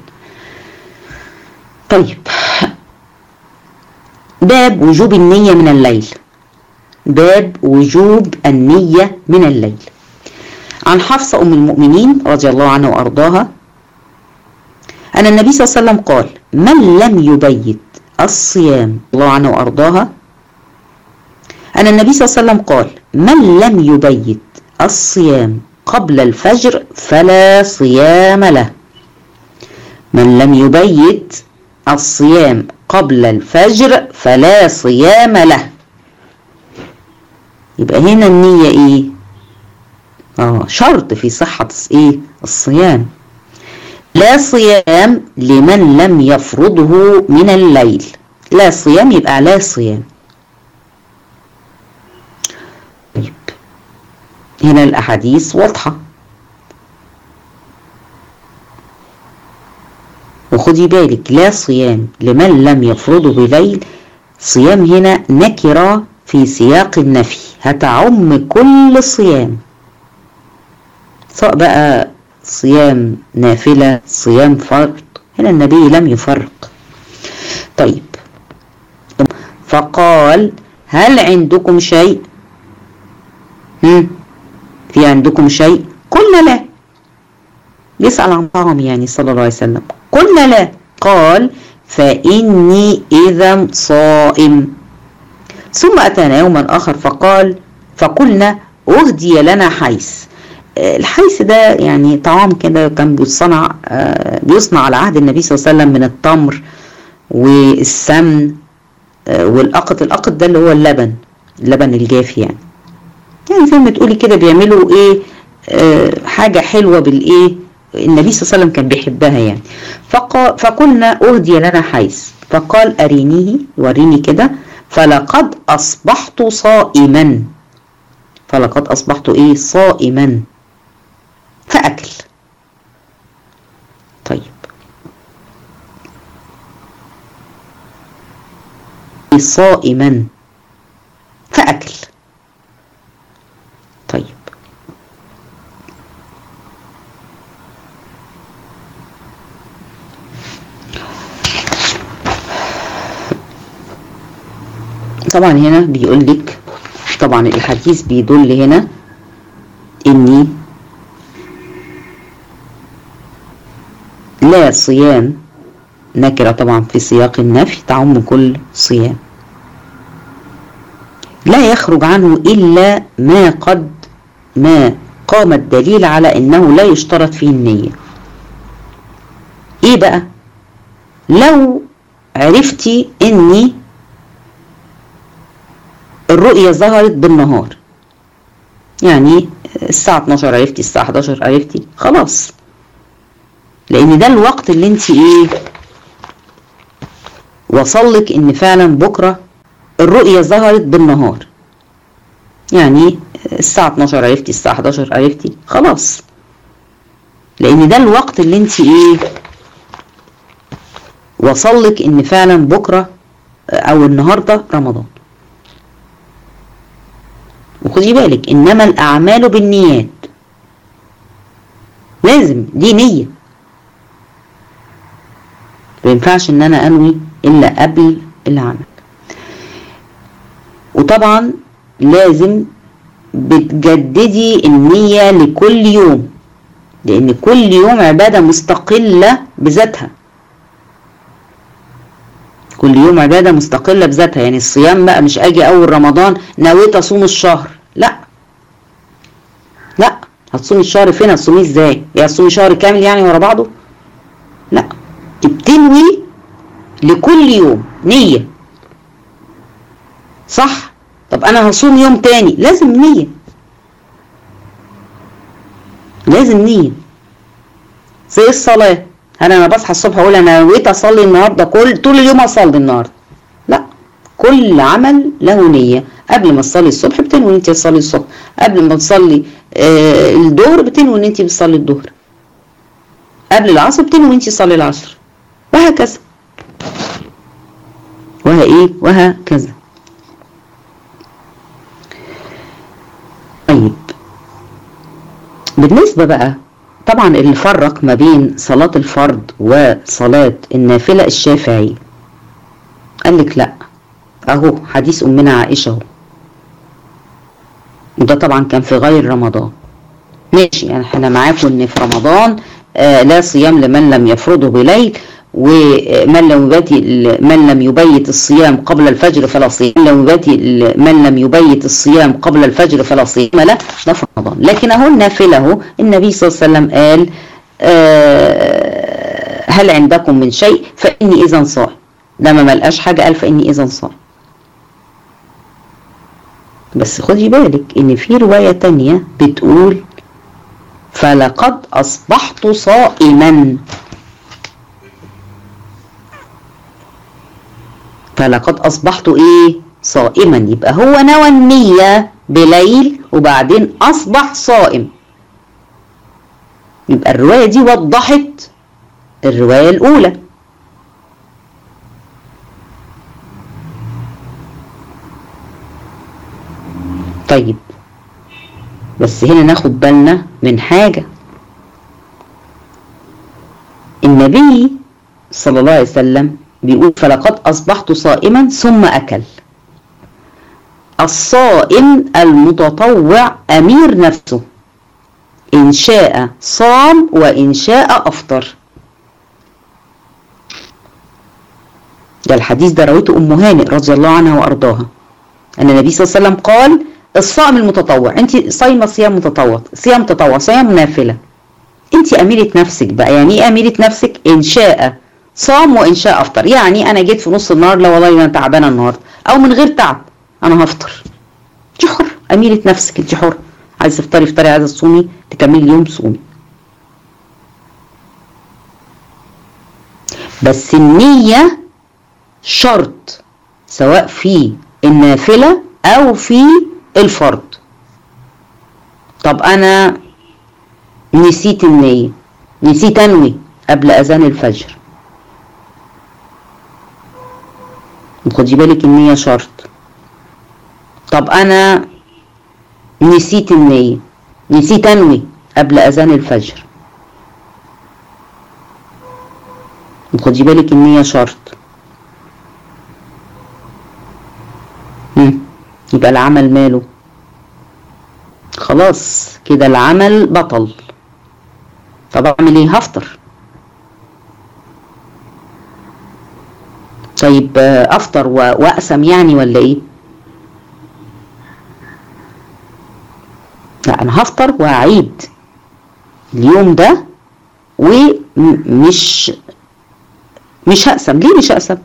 طيب باب وجوب النية من الليل باب وجوب النية من الليل عن حفصة أم المؤمنين رضي الله عنها وأرضاها أن النبي صلى الله عليه وسلم قال من لم يبيت الصيام الله عنه وأرضاها أن النبي صلى الله عليه وسلم قال من لم يبيت الصيام قبل الفجر فلا صيام له من لم يبيت الصيام قبل الفجر فلا صيام له يبقى هنا النية ايه اه شرط في صحة ايه الصيام لا صيام لمن لم يفرضه من الليل لا صيام يبقى لا صيام طيب هنا الأحاديث واضحة وخدي بالك لا صيام لمن لم يفرضه بليل صيام هنا نكرة في سياق النفي هتعم كل صيام سواء بقى صيام نافلة صيام فرض هنا النبي لم يفرق طيب فقال هل عندكم شيء هم في عندكم شيء قلنا لا يسأل عن طعام يعني صلى الله عليه وسلم قلنا لا قال فإني إذا صائم ثم أتانا يوما آخر فقال فقلنا أهدي لنا حيث الحيث ده يعني طعام كده كان بيصنع بيصنع على عهد النبي صلى الله عليه وسلم من التمر والسمن والأقط الأقط ده اللي هو اللبن اللبن الجاف يعني يعني زي ما تقولي كده بيعملوا ايه آه حاجة حلوة بالايه النبي صلى الله عليه وسلم كان بيحبها يعني فقال فقلنا أهدي لنا حيث فقال أرينيه وريني كده فلقد أصبحت صائما فلقد أصبحت إيه صائما فأكل طيب صائما فأكل طيب طبعا هنا بيقول لك طبعا الحديث بيدل هنا اني لا صيام نكرة طبعا في سياق النفي تعم كل صيام لا يخرج عنه إلا ما قد ما قام الدليل على أنه لا يشترط فيه النية إيه بقى لو عرفتي أني الرؤية ظهرت بالنهار يعني الساعة 12 عرفتي الساعة 11 عرفتي خلاص لأن ده الوقت اللي انت ايه وصلك ان فعلا بكرة الرؤية ظهرت بالنهار يعني الساعة 12 عرفتي الساعة 11 عرفتي خلاص لأن ده الوقت اللي انت ايه وصلك ان فعلا بكرة او النهاردة رمضان وخدي بالك انما الاعمال بالنيات لازم دي نية ما ينفعش ان انا انوي الا قبل العمل وطبعا لازم بتجددي النية لكل يوم لان كل يوم عبادة مستقلة بذاتها كل يوم عبادة مستقلة بذاتها يعني الصيام بقى مش اجي اول رمضان نويت اصوم الشهر لا لا هتصومي الشهر فين هتصوميه ازاي يا هتصومي شهر كامل يعني ورا بعضه لا بتنوي لكل يوم نية صح طب انا هصوم يوم تاني لازم نية لازم نية زي الصلاة هل انا بصحى الصبح اقول انا نويت اصلي النهارده كل طول اليوم اصلي النهارده لا كل عمل له نية قبل ما تصلي الصبح بتنوي ان انت تصلي الصبح قبل ما تصلي آه الظهر بتنوي ان انت بتصلي الظهر قبل العصر بتنوي ان انت تصلي العصر وهكذا وها ايه وهكذا طيب بالنسبة بقى طبعا اللي فرق ما بين صلاة الفرض وصلاة النافلة الشافعي قال لك لا اهو حديث امنا عائشة اهو وده طبعا كان في غير رمضان ماشي يعني احنا معاكم ان في رمضان آه لا صيام لمن لم يفرضه بليل ومن لم يبيت من لم يبيت الصيام قبل الفجر فلا صيام لم يبيت من لم يبيت الصيام قبل الفجر فلا صيام له ده في رمضان لكن اهو النافله اهو النبي صلى الله عليه وسلم قال آه هل عندكم من شيء فاني اذا صائم لما ما لقاش حاجه قال فاني اذا صائم بس خدي بالك ان في روايه تانية بتقول فلقد اصبحت صائما فلقد اصبحت ايه صائما يبقى هو نوى النية بليل وبعدين اصبح صائم يبقى الرواية دي وضحت الرواية الاولى طيب بس هنا ناخد بالنا من حاجة النبي صلى الله عليه وسلم بيقول فلقد أصبحت صائما ثم أكل الصائم المتطوع أمير نفسه إن شاء صام وإن شاء أفطر ده الحديث ده رويته أم هانئ رضي الله عنها وأرضاها أن النبي صلى الله عليه وسلم قال الصائم المتطوع أنت صايمة صيام متطوع صيام تطوع صيام نافلة أنت أميرة نفسك بقى يعني إيه أميرة نفسك إن شاء صام وان شاء افطر يعني انا جيت في نص النهار لا والله انا تعبانه النهارده او من غير تعب انا هفطر انت حر اميره نفسك انت حر عايزه تفطري افطري عايزه تصومي تكملي اليوم صومي بس النية شرط سواء في النافلة أو في الفرض طب أنا نسيت النية نسيت أنوي قبل أذان الفجر خدي بالك النية شرط طب أنا نسيت النية نسيت أنوي قبل أذان الفجر خدي بالك النية شرط مم. يبقى العمل ماله خلاص كده العمل بطل طب اعمل ايه هفطر طيب افطر واقسم يعني ولا ايه لا انا هفطر وهعيد اليوم ده ومش مش هقسم ليه مش هقسم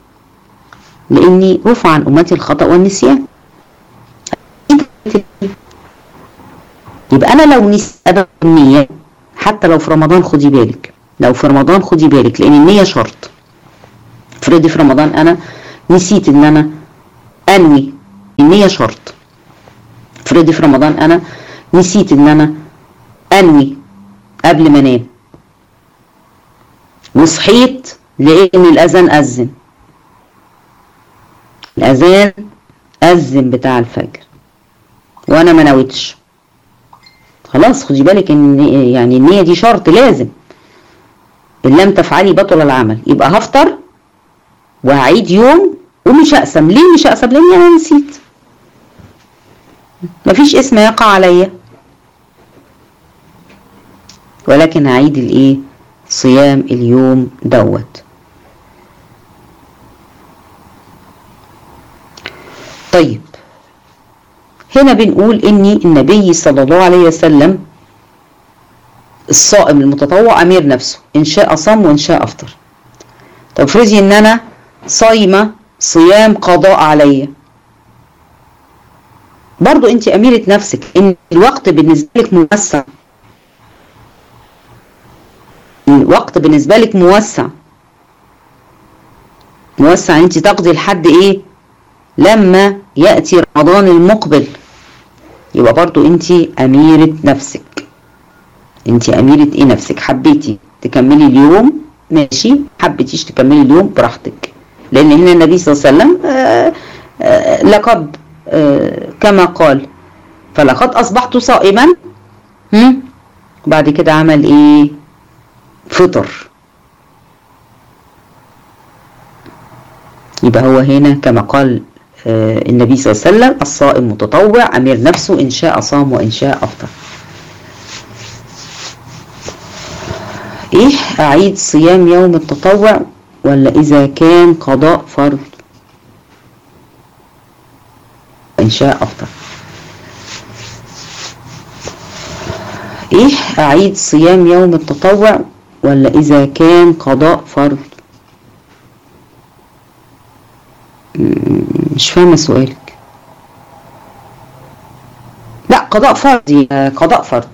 لاني رفع عن امتي الخطا والنسيان يبقى انا لو نسيت ادب النيه حتى لو في رمضان خدي بالك لو في رمضان خدي بالك لان النيه شرط افرضي في رمضان انا نسيت ان انا انوي النيه شرط افرضي في رمضان انا نسيت ان انا انوي قبل ما انام وصحيت لقيت ان الاذان اذن الاذان اذن بتاع الفجر وانا ما نويتش خلاص خدي بالك ان يعني النيه دي شرط لازم ان لم تفعلي بطل العمل يبقى هفطر وهعيد يوم ومش هقسم ليه مش هقسم لاني انا نسيت مفيش اسم يقع عليا ولكن هعيد الايه صيام اليوم دوت طيب هنا بنقول ان النبي صلى الله عليه وسلم الصائم المتطوع امير نفسه ان شاء صام وان شاء افطر طب افرضي ان انا صايمه صيام قضاء عليا برضو انت اميرة نفسك ان الوقت بالنسبة لك موسع الوقت بالنسبة لك موسع موسع انت تقضي لحد ايه لما يأتي رمضان المقبل يبقى برضو انت اميرة نفسك انت اميرة ايه نفسك حبيتي تكملي اليوم ماشي حبيتيش تكملي اليوم براحتك لان هنا النبي صلى الله عليه وسلم آآ آآ لقد آآ كما قال فلقد اصبحت صائما وبعد كده عمل ايه فطر يبقى هو هنا كما قال آه النبي صلى الله عليه وسلم الصائم متطوع أمير نفسه إن شاء صام وإن شاء أفطر إيه أعيد صيام يوم التطوع ولا إذا كان قضاء فرض إن شاء أفطر إيه أعيد صيام يوم التطوع ولا إذا كان قضاء فرض مش فاهمة سؤالك لا قضاء فرض قضاء فرض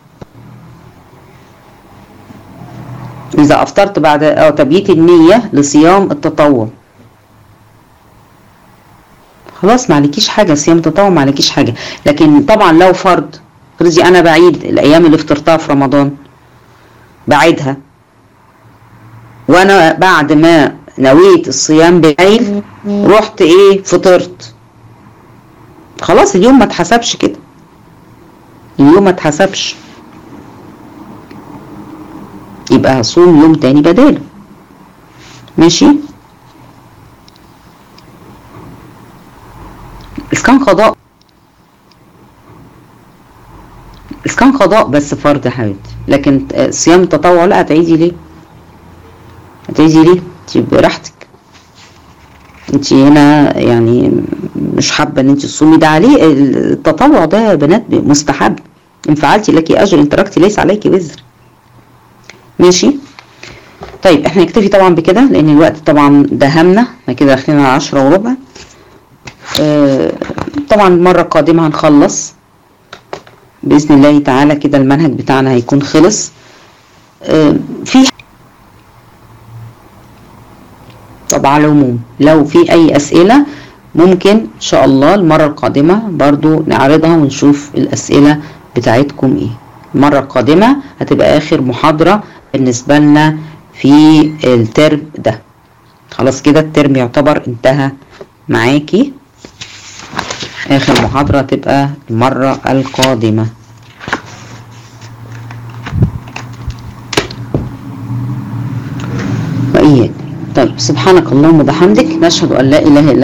إذا أفطرت بعد أو تبييت النية لصيام التطوع خلاص ما عليكيش حاجة صيام التطوع ما عليكيش حاجة لكن طبعا لو فرض فرضي أنا بعيد الأيام اللي فطرتها في رمضان بعيدها وأنا بعد ما نويت الصيام بالليل رحت ايه فطرت خلاص اليوم ما اتحسبش كده اليوم ما اتحسبش يبقى هصوم يوم تاني بداله ماشي إذا كان قضاء إذا كان قضاء بس فرض يا حبيبتي لكن صيام التطوع لا هتعيدي ليه هتعيدي ليه انت براحتك انت هنا يعني مش حابه ان انت تصومي ده عليه التطوع ده يا بنات مستحب ان فعلتي لك اجر ان تركتي ليس عليك وزر ماشي طيب احنا نكتفي طبعا بكده لان الوقت طبعا دهمنا احنا كده داخلين على عشرة وربع اه طبعا المرة القادمة هنخلص بإذن الله تعالى كده المنهج بتاعنا هيكون خلص اه في طب على العموم لو في اي اسئلة ممكن ان شاء الله المرة القادمة برضو نعرضها ونشوف الاسئلة بتاعتكم ايه المرة القادمة هتبقى اخر محاضرة بالنسبة لنا في الترم ده خلاص كده الترم يعتبر انتهى معاكي اخر محاضرة تبقى المرة القادمة وإياك طيب سبحانك اللهم وبحمدك نشهد أن لا إله إلا